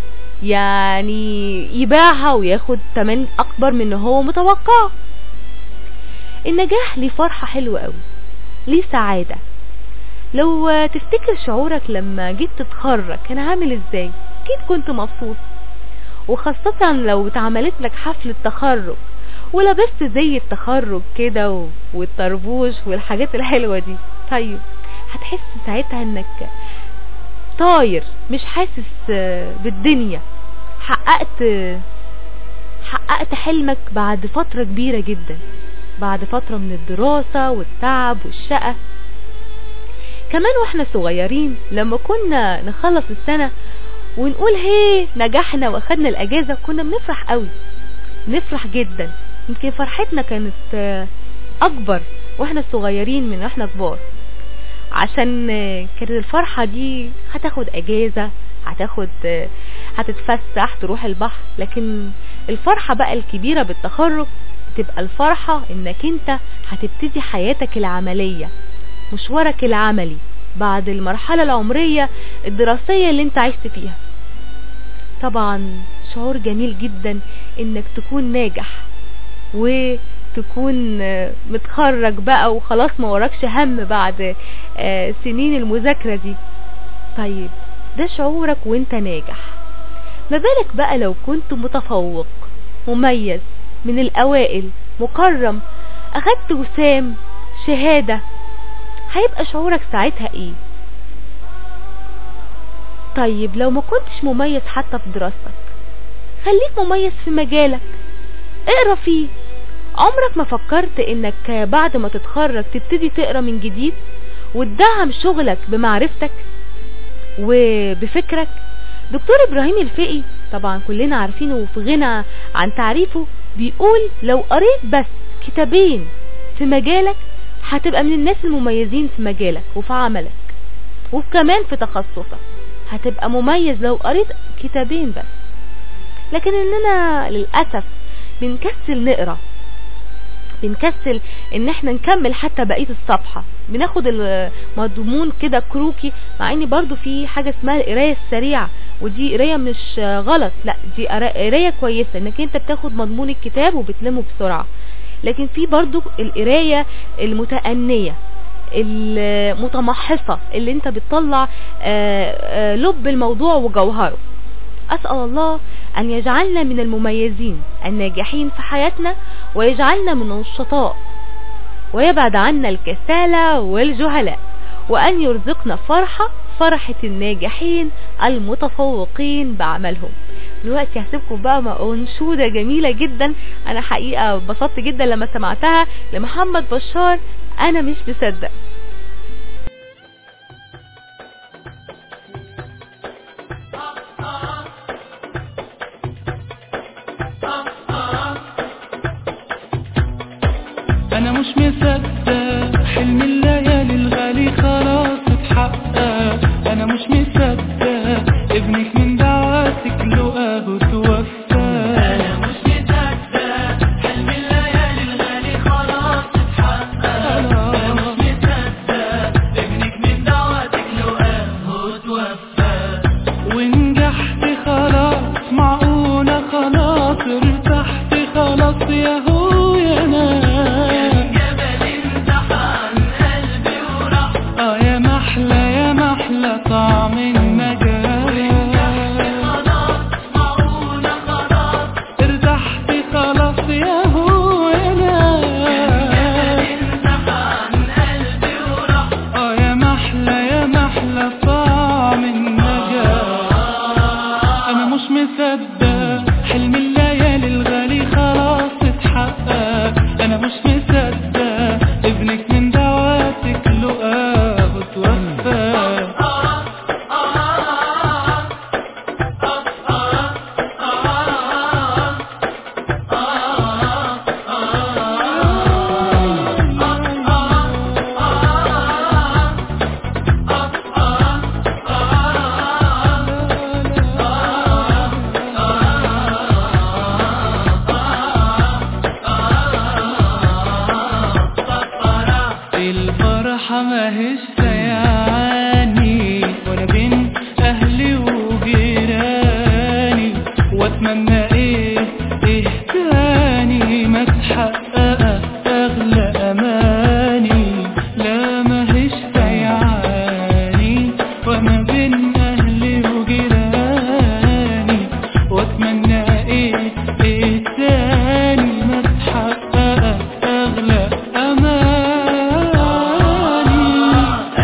يعني يبيعها وياخد تمن اكبر من هو متوقع النجاح ليه فرحة حلوة قوي ليه سعادة لو تفتكر شعورك لما جيت تتخرج كان عامل ازاي اكيد كنت مبسوط وخاصة لو اتعملت لك حفلة تخرج ولبست زي التخرج كده و- والطربوش والحاجات الحلوة دي طيب هتحس ساعتها انك طاير مش حاسس آه، بالدنيا حققت حققت حلمك بعد فترة كبيرة جدا بعد فترة من الدراسة والتعب والشقة كمان واحنا صغيرين لما كنا نخلص السنة ونقول هي نجحنا واخدنا الاجازة كنا بنفرح قوي نفرح جدا يمكن فرحتنا كانت آه، اكبر واحنا صغيرين من واحنا كبار عشان آه، كانت الفرحة دي هتاخد اجازة هتاخد آه، هتتفسح تروح البحر لكن الفرحة بقى الكبيرة بالتخرج تبقى الفرحة انك انت هتبتدي حياتك العملية مشوارك العملي بعد المرحلة العمرية الدراسية اللي انت عشت فيها طبعا شعور جميل جدا انك تكون ناجح وتكون آه، متخرج بقى وخلاص ما وراكش هم بعد آه، سنين المذاكرة دي طيب ده شعورك وانت ناجح ما بالك بقى لو كنت متفوق مميز من الأوائل مكرم أخدت وسام شهادة هيبقى شعورك ساعتها ايه طيب لو ما كنتش مميز حتى في دراستك خليك مميز في مجالك اقرا فيه عمرك ما فكرت انك بعد ما تتخرج تبتدي تقرا من جديد وتدعم شغلك بمعرفتك وبفكرك دكتور ابراهيم الفقي طبعا كلنا عارفينه وفي غنى عن تعريفه بيقول لو قريت بس كتابين في مجالك هتبقى من الناس المميزين في مجالك وفي عملك وكمان في تخصصك هتبقى مميز لو قريت كتابين بس لكن اننا للأسف بنكسل نقرا بنكسل ان احنا نكمل حتى بقية الصفحة بناخد المضمون كده كروكي مع ان برضو في حاجة اسمها القراية السريعة ودي قراية مش غلط لا دي قراية كويسة انك انت بتاخد مضمون الكتاب وبتلمه بسرعة لكن في برضو القراية المتأنية المتمحصة اللي انت بتطلع آه، آه، لب الموضوع وجوهره أسأل الله أن يجعلنا من المميزين الناجحين في حياتنا ويجعلنا من النشطاء ويبعد عنا الكسالى والجهلاء وأن يرزقنا فرحة فرحة الناجحين المتفوقين بعملهم دلوقتي هسيبكم بقى مع أنشودة جميلة جدا أنا حقيقة بسطت جدا لما سمعتها لمحمد بشار أنا مش مصدق انا مش مصدق حلم الليالي الغالي خلاص اتحقق انا مش مصدق ابنك من دعواتك لقاه توفى انا مش مصدق حلم الليالي الغالي خلاص اتحقق انا مش مصدق ابنك من دعواتك لقاه توفى ونجحت خلاص معقولة خلاص ارتحت خلاص يا هو يا ناس اه يا محلى يا محلى طعم النجاة ارتحت خلاص يا هو يا ناس اه يا محلى يا محلى طعم النجاة انا مش مصدق حلم الليالي الغالي خلاص اتحقق انا مش مصدق ابنك من دعواتك لقاه توفى الفرحة ماهيش سيعاني وانا بين اهلي وجيراني واتمنى ايه ايه تاني ما تحقق اغلى اماني لا ماهيش سيعاني وانا بين اهلي وجيراني واتمنى ايه ايه تاني ما تحقق اغلى اماني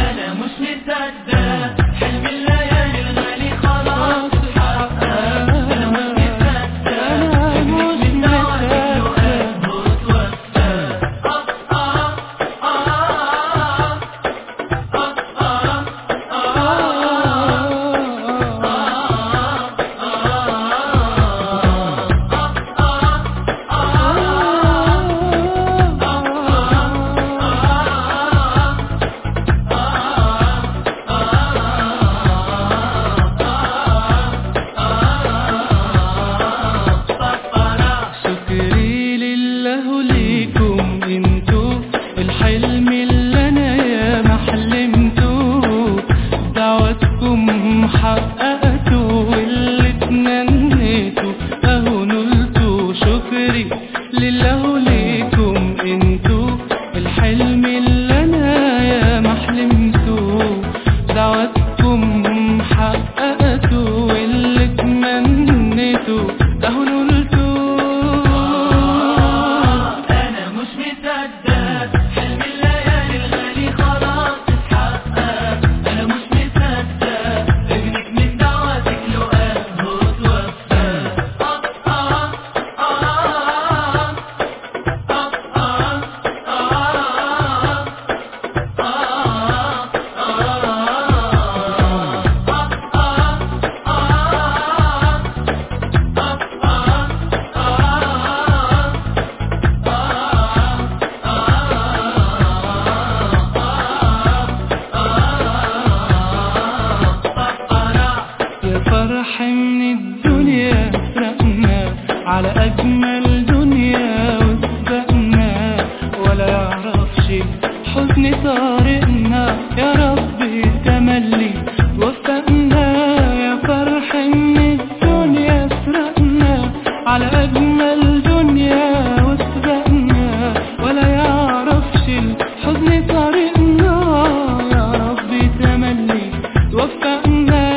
حزن طارقنا يا ربي تملي وفقنا يا فرح ان الدنيا سرقنا على اجمل دنيا وسبقنا ولا يعرفش الحزن طريقنا يا ربي تملي وفقنا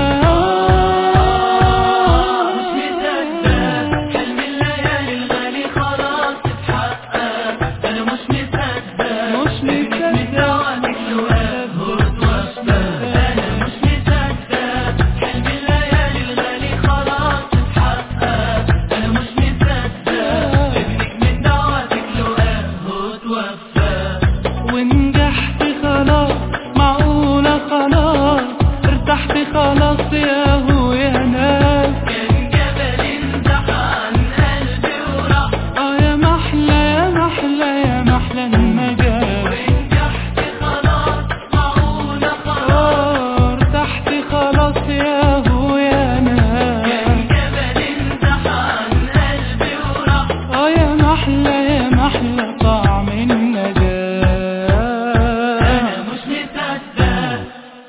مش مصدق حلم الليالي الغالي خلاص اتحقق انا مش مصدق مش مصدق وعدك لوقف وتوفى انا مش مصدق حلم الليالي الغالي خلاص اتحقق انا مش مصدق ابنك من دعواتك لوقف وتوفى ونجحت خلاص معقولة خلاص ارتحت خلاص يا هو يا ناس كان جبل انزح عن قلبي وراح اه يا محلى يا محلى يا محلى النجاة ونجحت خلاص معقولة خلاص ارتحت خلاص يا هو يا ناس كان جبل انزح عن قلبي وراح اه يا محلى يا محلى طعم النجاة انا مش مصدق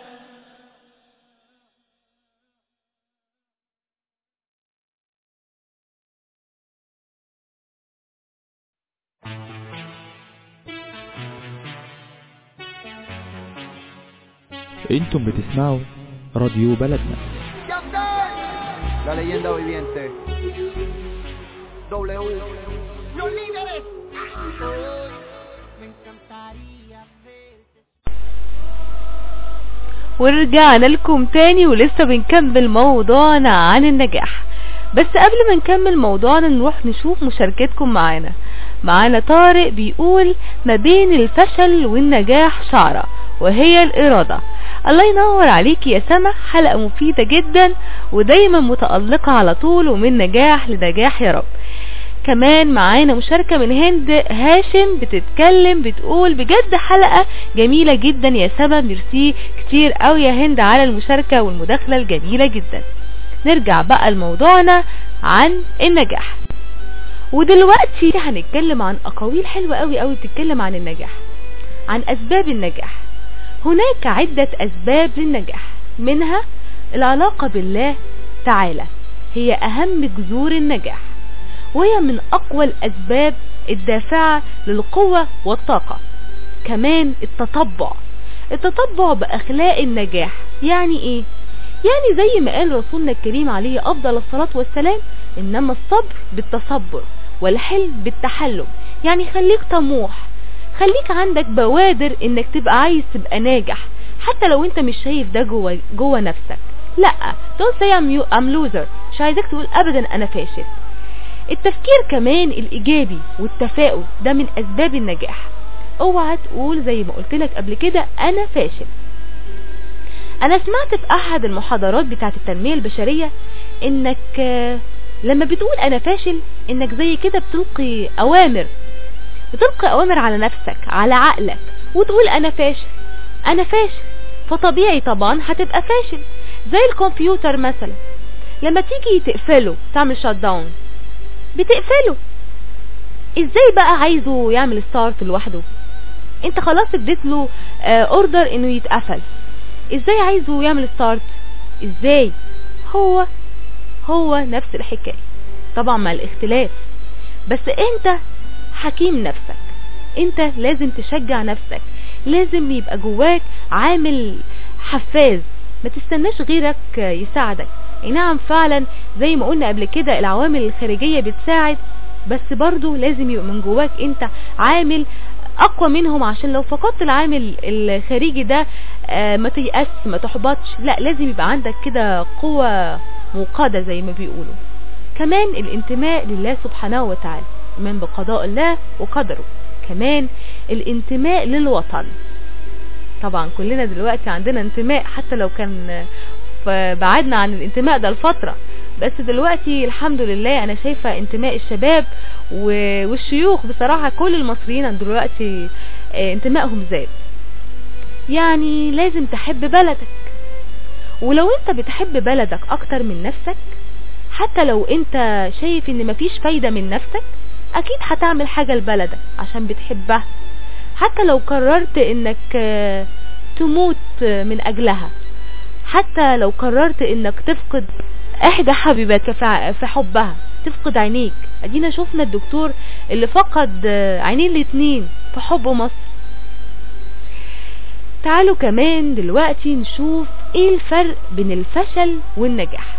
انتم بتسمعوا راديو بلدنا La leyenda viviente. W. Los líderes. ورجعنا لكم تاني ولسه بنكمل موضوعنا عن النجاح بس قبل ما نكمل موضوعنا نروح نشوف مشاركتكم معانا معانا طارق بيقول ما بين الفشل والنجاح شعرة وهي الإرادة الله ينور عليك يا سما حلقة مفيدة جدا ودايما متألقة على طول ومن نجاح لنجاح يا رب كمان معانا مشاركة من هند هاشم بتتكلم بتقول بجد حلقة جميلة جدا يا سما ميرسي كتير قوي يا هند على المشاركة والمداخلة الجميلة جدا نرجع بقى لموضوعنا عن النجاح ودلوقتي هنتكلم عن اقاويل حلوة قوي قوي بتتكلم عن النجاح عن اسباب النجاح هناك عدة اسباب للنجاح منها العلاقة بالله تعالى هي اهم جذور النجاح وهي من اقوى الاسباب الدافعة للقوة والطاقة كمان التطبع التطبع باخلاق النجاح يعني ايه يعني زي ما قال رسولنا الكريم عليه افضل الصلاة والسلام انما الصبر بالتصبر والحلم بالتحلم يعني خليك طموح خليك عندك بوادر انك تبقى عايز تبقى ناجح حتى لو انت مش شايف ده جوه جوه نفسك لا don't say I'm, you, I'm loser مش عايزك تقول ابدا انا فاشل التفكير كمان الايجابي والتفاؤل ده من اسباب النجاح اوعى تقول زي ما قلت لك قبل كده انا فاشل انا سمعت في احد المحاضرات بتاعت التنمية البشرية انك آه، لما بتقول انا فاشل انك زي كده بتلقي اوامر بتلقي اوامر على نفسك على عقلك وتقول انا فاشل انا فاشل فطبيعي طبعا هتبقى فاشل زي الكمبيوتر مثلا لما تيجي تقفله تعمل شات داون بتقفله ازاي بقى عايزه يعمل ستارت لوحده انت خلاص اديت له اوردر انه يتقفل ازاي عايزه يعمل ستارت ازاي هو هو نفس الحكاية طبعا مع الاختلاف بس انت حكيم نفسك انت لازم تشجع نفسك لازم يبقى جواك عامل حفاز ما تستناش غيرك يساعدك اي نعم فعلا زي ما قلنا قبل كده العوامل الخارجية بتساعد بس برضو لازم يبقى من جواك انت عامل اقوى منهم عشان لو فقدت العامل الخارجي ده آه، ما تيأس ما تحبطش لا لازم يبقى عندك كده قوة موقدة زي ما بيقولوا كمان الانتماء لله سبحانه وتعالى ايمان بقضاء الله وقدره كمان الانتماء للوطن طبعا كلنا دلوقتي عندنا انتماء حتى لو كان ف- بعدنا عن الانتماء ده لفترة بس دلوقتي الحمد لله انا شايفة انتماء الشباب و- والشيوخ بصراحة كل المصريين دلوقتي آه، انتمائهم زاد يعني لازم تحب بلدك ولو انت بتحب بلدك اكتر من نفسك حتى لو انت شايف ان مفيش فايدة من نفسك اكيد هتعمل حاجة لبلدك عشان بتحبها حتى لو قررت انك آه، تموت آه، من اجلها حتى لو قررت انك تفقد احدى حبيباتك في ع- في حبها تفقد عينيك ادينا شفنا الدكتور اللي فقد آه، عينيه الاتنين في حب مصر تعالوا كمان دلوقتي نشوف ايه الفرق بين الفشل والنجاح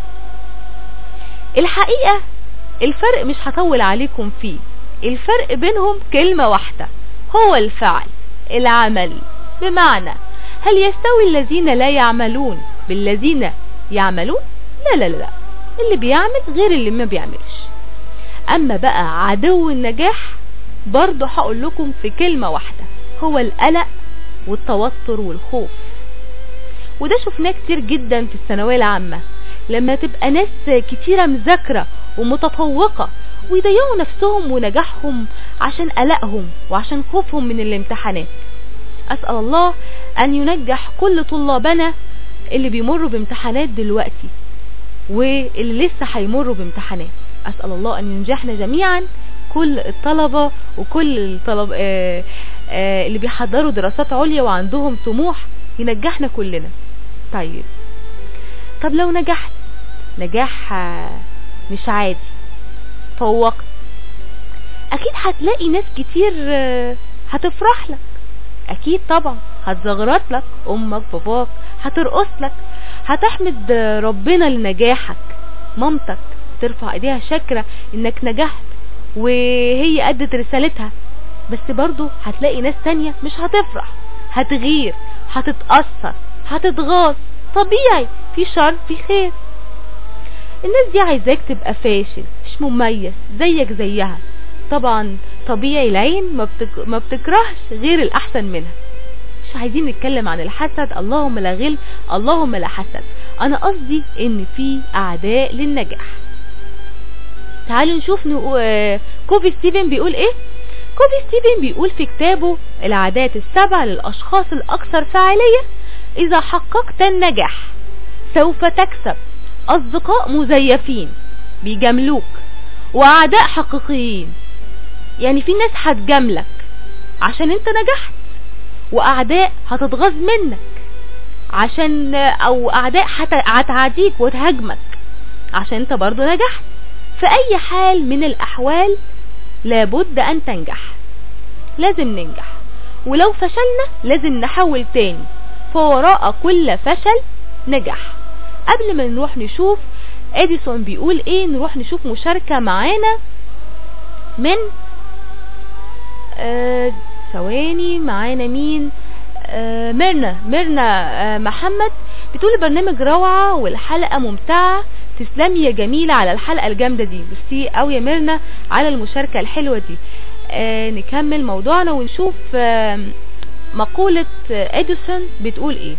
الحقيقة الفرق مش هطول عليكم فيه الفرق بينهم كلمة واحدة هو الفعل العمل بمعنى هل يستوي الذين لا يعملون بالذين يعملون لا لا لا اللي بيعمل غير اللي ما بيعملش اما بقى عدو النجاح برضه هقول لكم في كلمة واحدة هو القلق والتوتر والخوف وده شفناه كتير جدا في الثانوية العامة لما تبقى ناس كتيرة مذاكرة ومتفوقة ويضيعوا نفسهم ونجاحهم عشان قلقهم وعشان خوفهم من الامتحانات أسأل الله أن ينجح كل طلابنا اللي بيمروا بامتحانات دلوقتي واللي لسه هيمروا بامتحانات أسأل الله أن ينجحنا جميعا كل الطلبة وكل الطلب آه آه اللي بيحضروا دراسات عليا وعندهم طموح ينجحنا كلنا طيب طب لو نجحت نجاح آه، مش عادي فوقت اكيد هتلاقي ناس كتير آه، هتفرح لك اكيد طبعا هتزغرط لك امك باباك هترقص لك هتحمد آه، ربنا لنجاحك مامتك ترفع ايديها شاكرة انك نجحت وهي ادت رسالتها بس برضو هتلاقي ناس تانية مش هتفرح هتغير هتتأثر هتتغاظ طبيعي في شر في خير الناس دي عايزاك تبقى فاشل مش مميز زيك زيها طبعا طبيعي العين ما, بتك... ما بتكرهش غير الأحسن منها مش عايزين نتكلم عن الحسد اللهم لا غل اللهم لا حسد انا قصدي ان في اعداء للنجاح تعالوا نشوف نقو... آه، كوفي ستيفن بيقول ايه كوفي ستيفن بيقول في كتابه العادات السبع للاشخاص الاكثر فاعلية اذا حققت النجاح سوف تكسب اصدقاء مزيفين بيجاملوك واعداء حقيقيين يعني في ناس هتجاملك عشان انت نجحت واعداء هتتغاظ منك عشان او اعداء هت- هتعاديك وتهاجمك عشان انت برضو نجحت في اي حال من الاحوال لابد ان تنجح لازم ننجح ولو فشلنا لازم نحاول تاني فوراء كل فشل نجاح قبل ما نروح نشوف اديسون بيقول ايه نروح نشوف مشاركة معانا من آه، ثواني معانا مين آه، ميرنا ميرنا آه، محمد بتقول البرنامج روعة والحلقة ممتعة تسلمي يا جميلة على الحلقة الجامدة دي بصي قوي يا ميرنا على المشاركة الحلوة دي آه نكمل موضوعنا ونشوف آه مقولة آه، اديسون بتقول ايه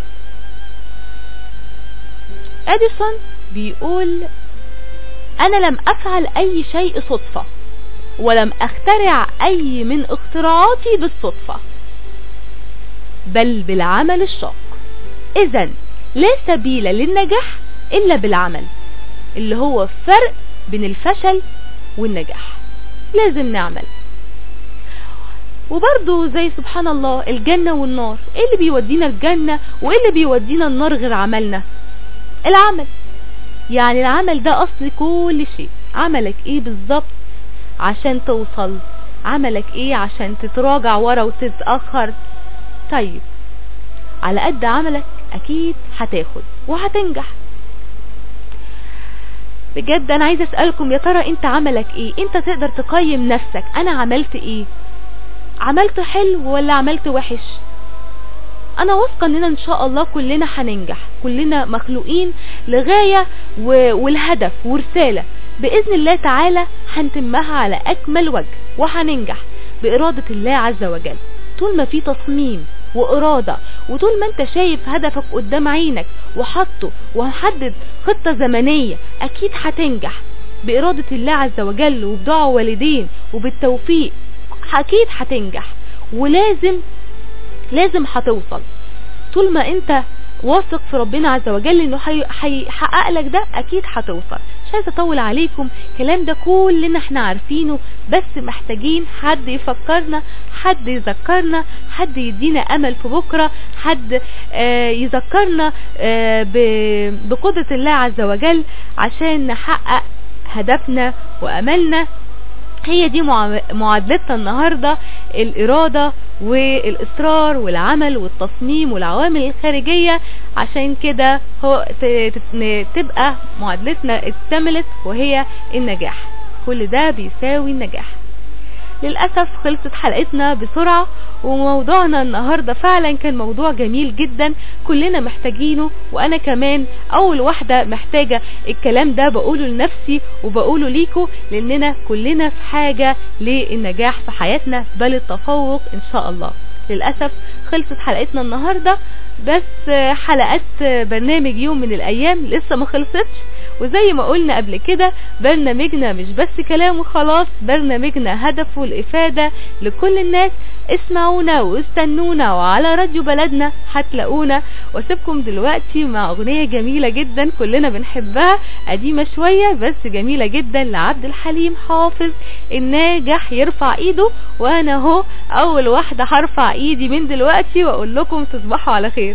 اديسون بيقول انا لم افعل اي شيء صدفة ولم اخترع اي من اختراعاتي بالصدفة بل بالعمل الشاق اذا لا سبيل للنجاح الا بالعمل اللي هو فرق بين الفشل والنجاح لازم نعمل وبرضه زي سبحان الله الجنة والنار ايه اللي بيودينا الجنة وايه اللي بيودينا النار غير عملنا العمل يعني العمل ده اصل كل شيء عملك ايه بالظبط عشان توصل عملك ايه عشان تتراجع ورا وتتأخر طيب على قد عملك اكيد هتاخد وهتنجح بجد انا عايزه اسالكم يا ترى انت عملك ايه انت تقدر تقيم نفسك انا عملت ايه عملت حلو ولا عملت وحش انا واثقه اننا ان شاء الله كلنا هننجح كلنا مخلوقين لغايه و... والهدف ورساله باذن الله تعالى هنتمها على اكمل وجه وهننجح باراده الله عز وجل طول ما في تصميم وإرادة وطول ما انت شايف هدفك قدام عينك وحطه ومحدد خطة زمنية أكيد هتنجح بإرادة الله عز وجل وبدعاء والدين وبالتوفيق أكيد هتنجح ولازم لازم هتوصل طول ما انت واثق في ربنا عز وجل انه هي- هيحقق لك ده اكيد هتوصل مش عايزه اطول عليكم الكلام ده كلنا احنا عارفينه بس محتاجين حد يفكرنا حد يذكرنا حد يدينا امل في بكره حد آه، يذكرنا آه، ب- بقدره الله عز وجل عشان نحقق هدفنا واملنا هي دي معا- معادلتنا النهاردة الإرادة والإصرار والعمل والتصميم والعوامل الخارجية عشان كده هو ت- ت- تبقى معادلتنا اكتملت وهي النجاح كل ده بيساوي النجاح للأسف خلصت حلقتنا بسرعة وموضوعنا النهاردة فعلا كان موضوع جميل جدا كلنا محتاجينه وأنا كمان أول واحدة محتاجة الكلام ده بقوله لنفسي وبقوله ليكو لأننا كلنا في حاجة للنجاح في حياتنا بل التفوق إن شاء الله للأسف خلصت حلقتنا النهاردة بس حلقات برنامج يوم من الأيام لسه ما خلصتش وزي ما قلنا قبل كده برنامجنا مش بس كلام وخلاص برنامجنا هدفه الإفادة لكل الناس اسمعونا واستنونا وعلى راديو بلدنا هتلاقونا واسيبكم دلوقتي مع أغنية جميلة جدا كلنا بنحبها قديمة شوية بس جميلة جدا لعبد الحليم حافظ الناجح يرفع ايده وانا اهو اول واحدة هرفع ايدي من دلوقتي واقول لكم تصبحوا على خير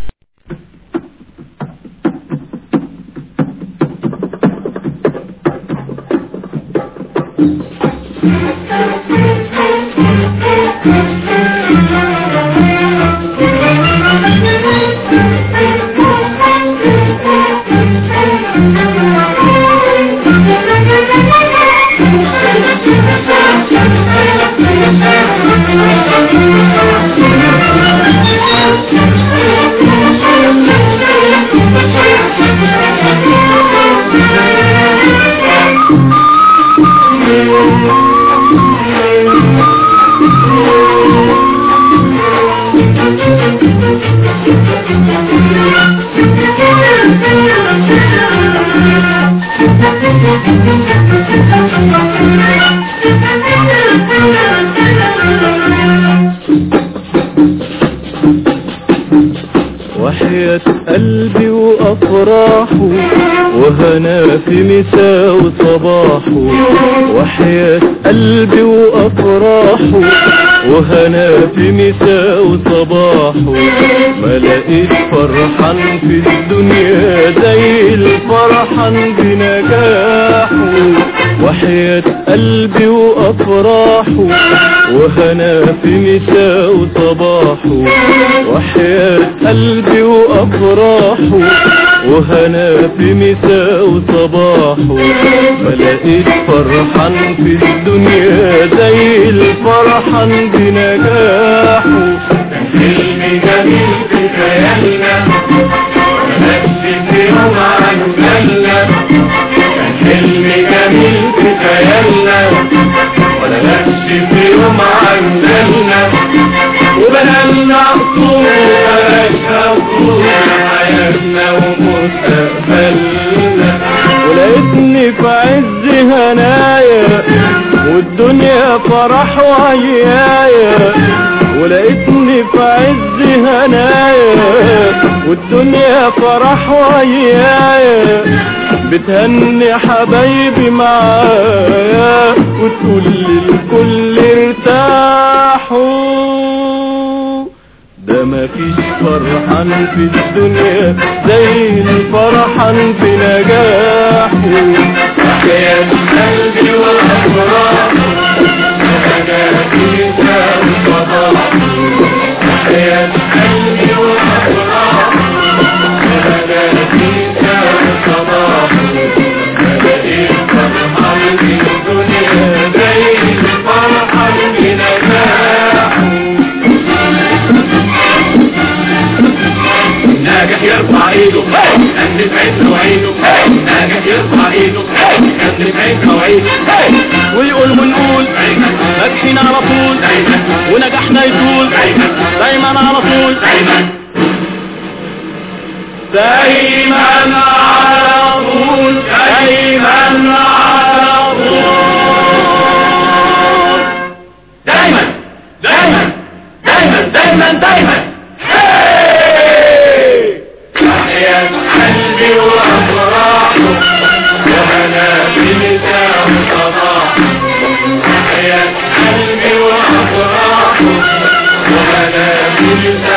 وحياة قلبي وأفراحه وهنا في مساء وصباحه وحياة قلبي وأفراحه وهنا في مساء وصباحه ما لقيت فرحان في الدنيا زي الفرحان بنجاحه وحياة قلبي وأفراحه وهنا في مساء وصباحه وحياة قلبي وأفراحه وهنا في مساء وصباحه ما لقيت فرحان في الدنيا زي الفرحان بنجاحه حلم جميل في خيالنا نفسي في يوم عجلنا كان حلم جميل في خيالنا ولا نفسي في يوم عجلنا وبنالنا عصور بلاش عصور حياتنا ومستقبلنا ولقيتني في عز هنايا والدنيا فرح وعيايا ولقيتني في عز هنايا والدنيا فرح وعيايا بتهني حبايبي معايا وتقول للكل ارتاحوا ده مفيش فرحان في الدنيا زي الفرحان في نجاحه حياة قلبي وأفراحه أنا فيها وصباحه حياة قلبي وأفراحه أنا فيها وصباحه ألاقي فرحان في الدنيا زي الفرحان في نجاحه ناجح يرفع ايده قد عين وعيده ناجح يرفع ايده قد عين وعيده ويقول ونقول ناجحين على طول ونجاحنا يطول دايما على طول دايما دايما على طول دايما على طول دايما دايما دايما دايما دايما هاي! لله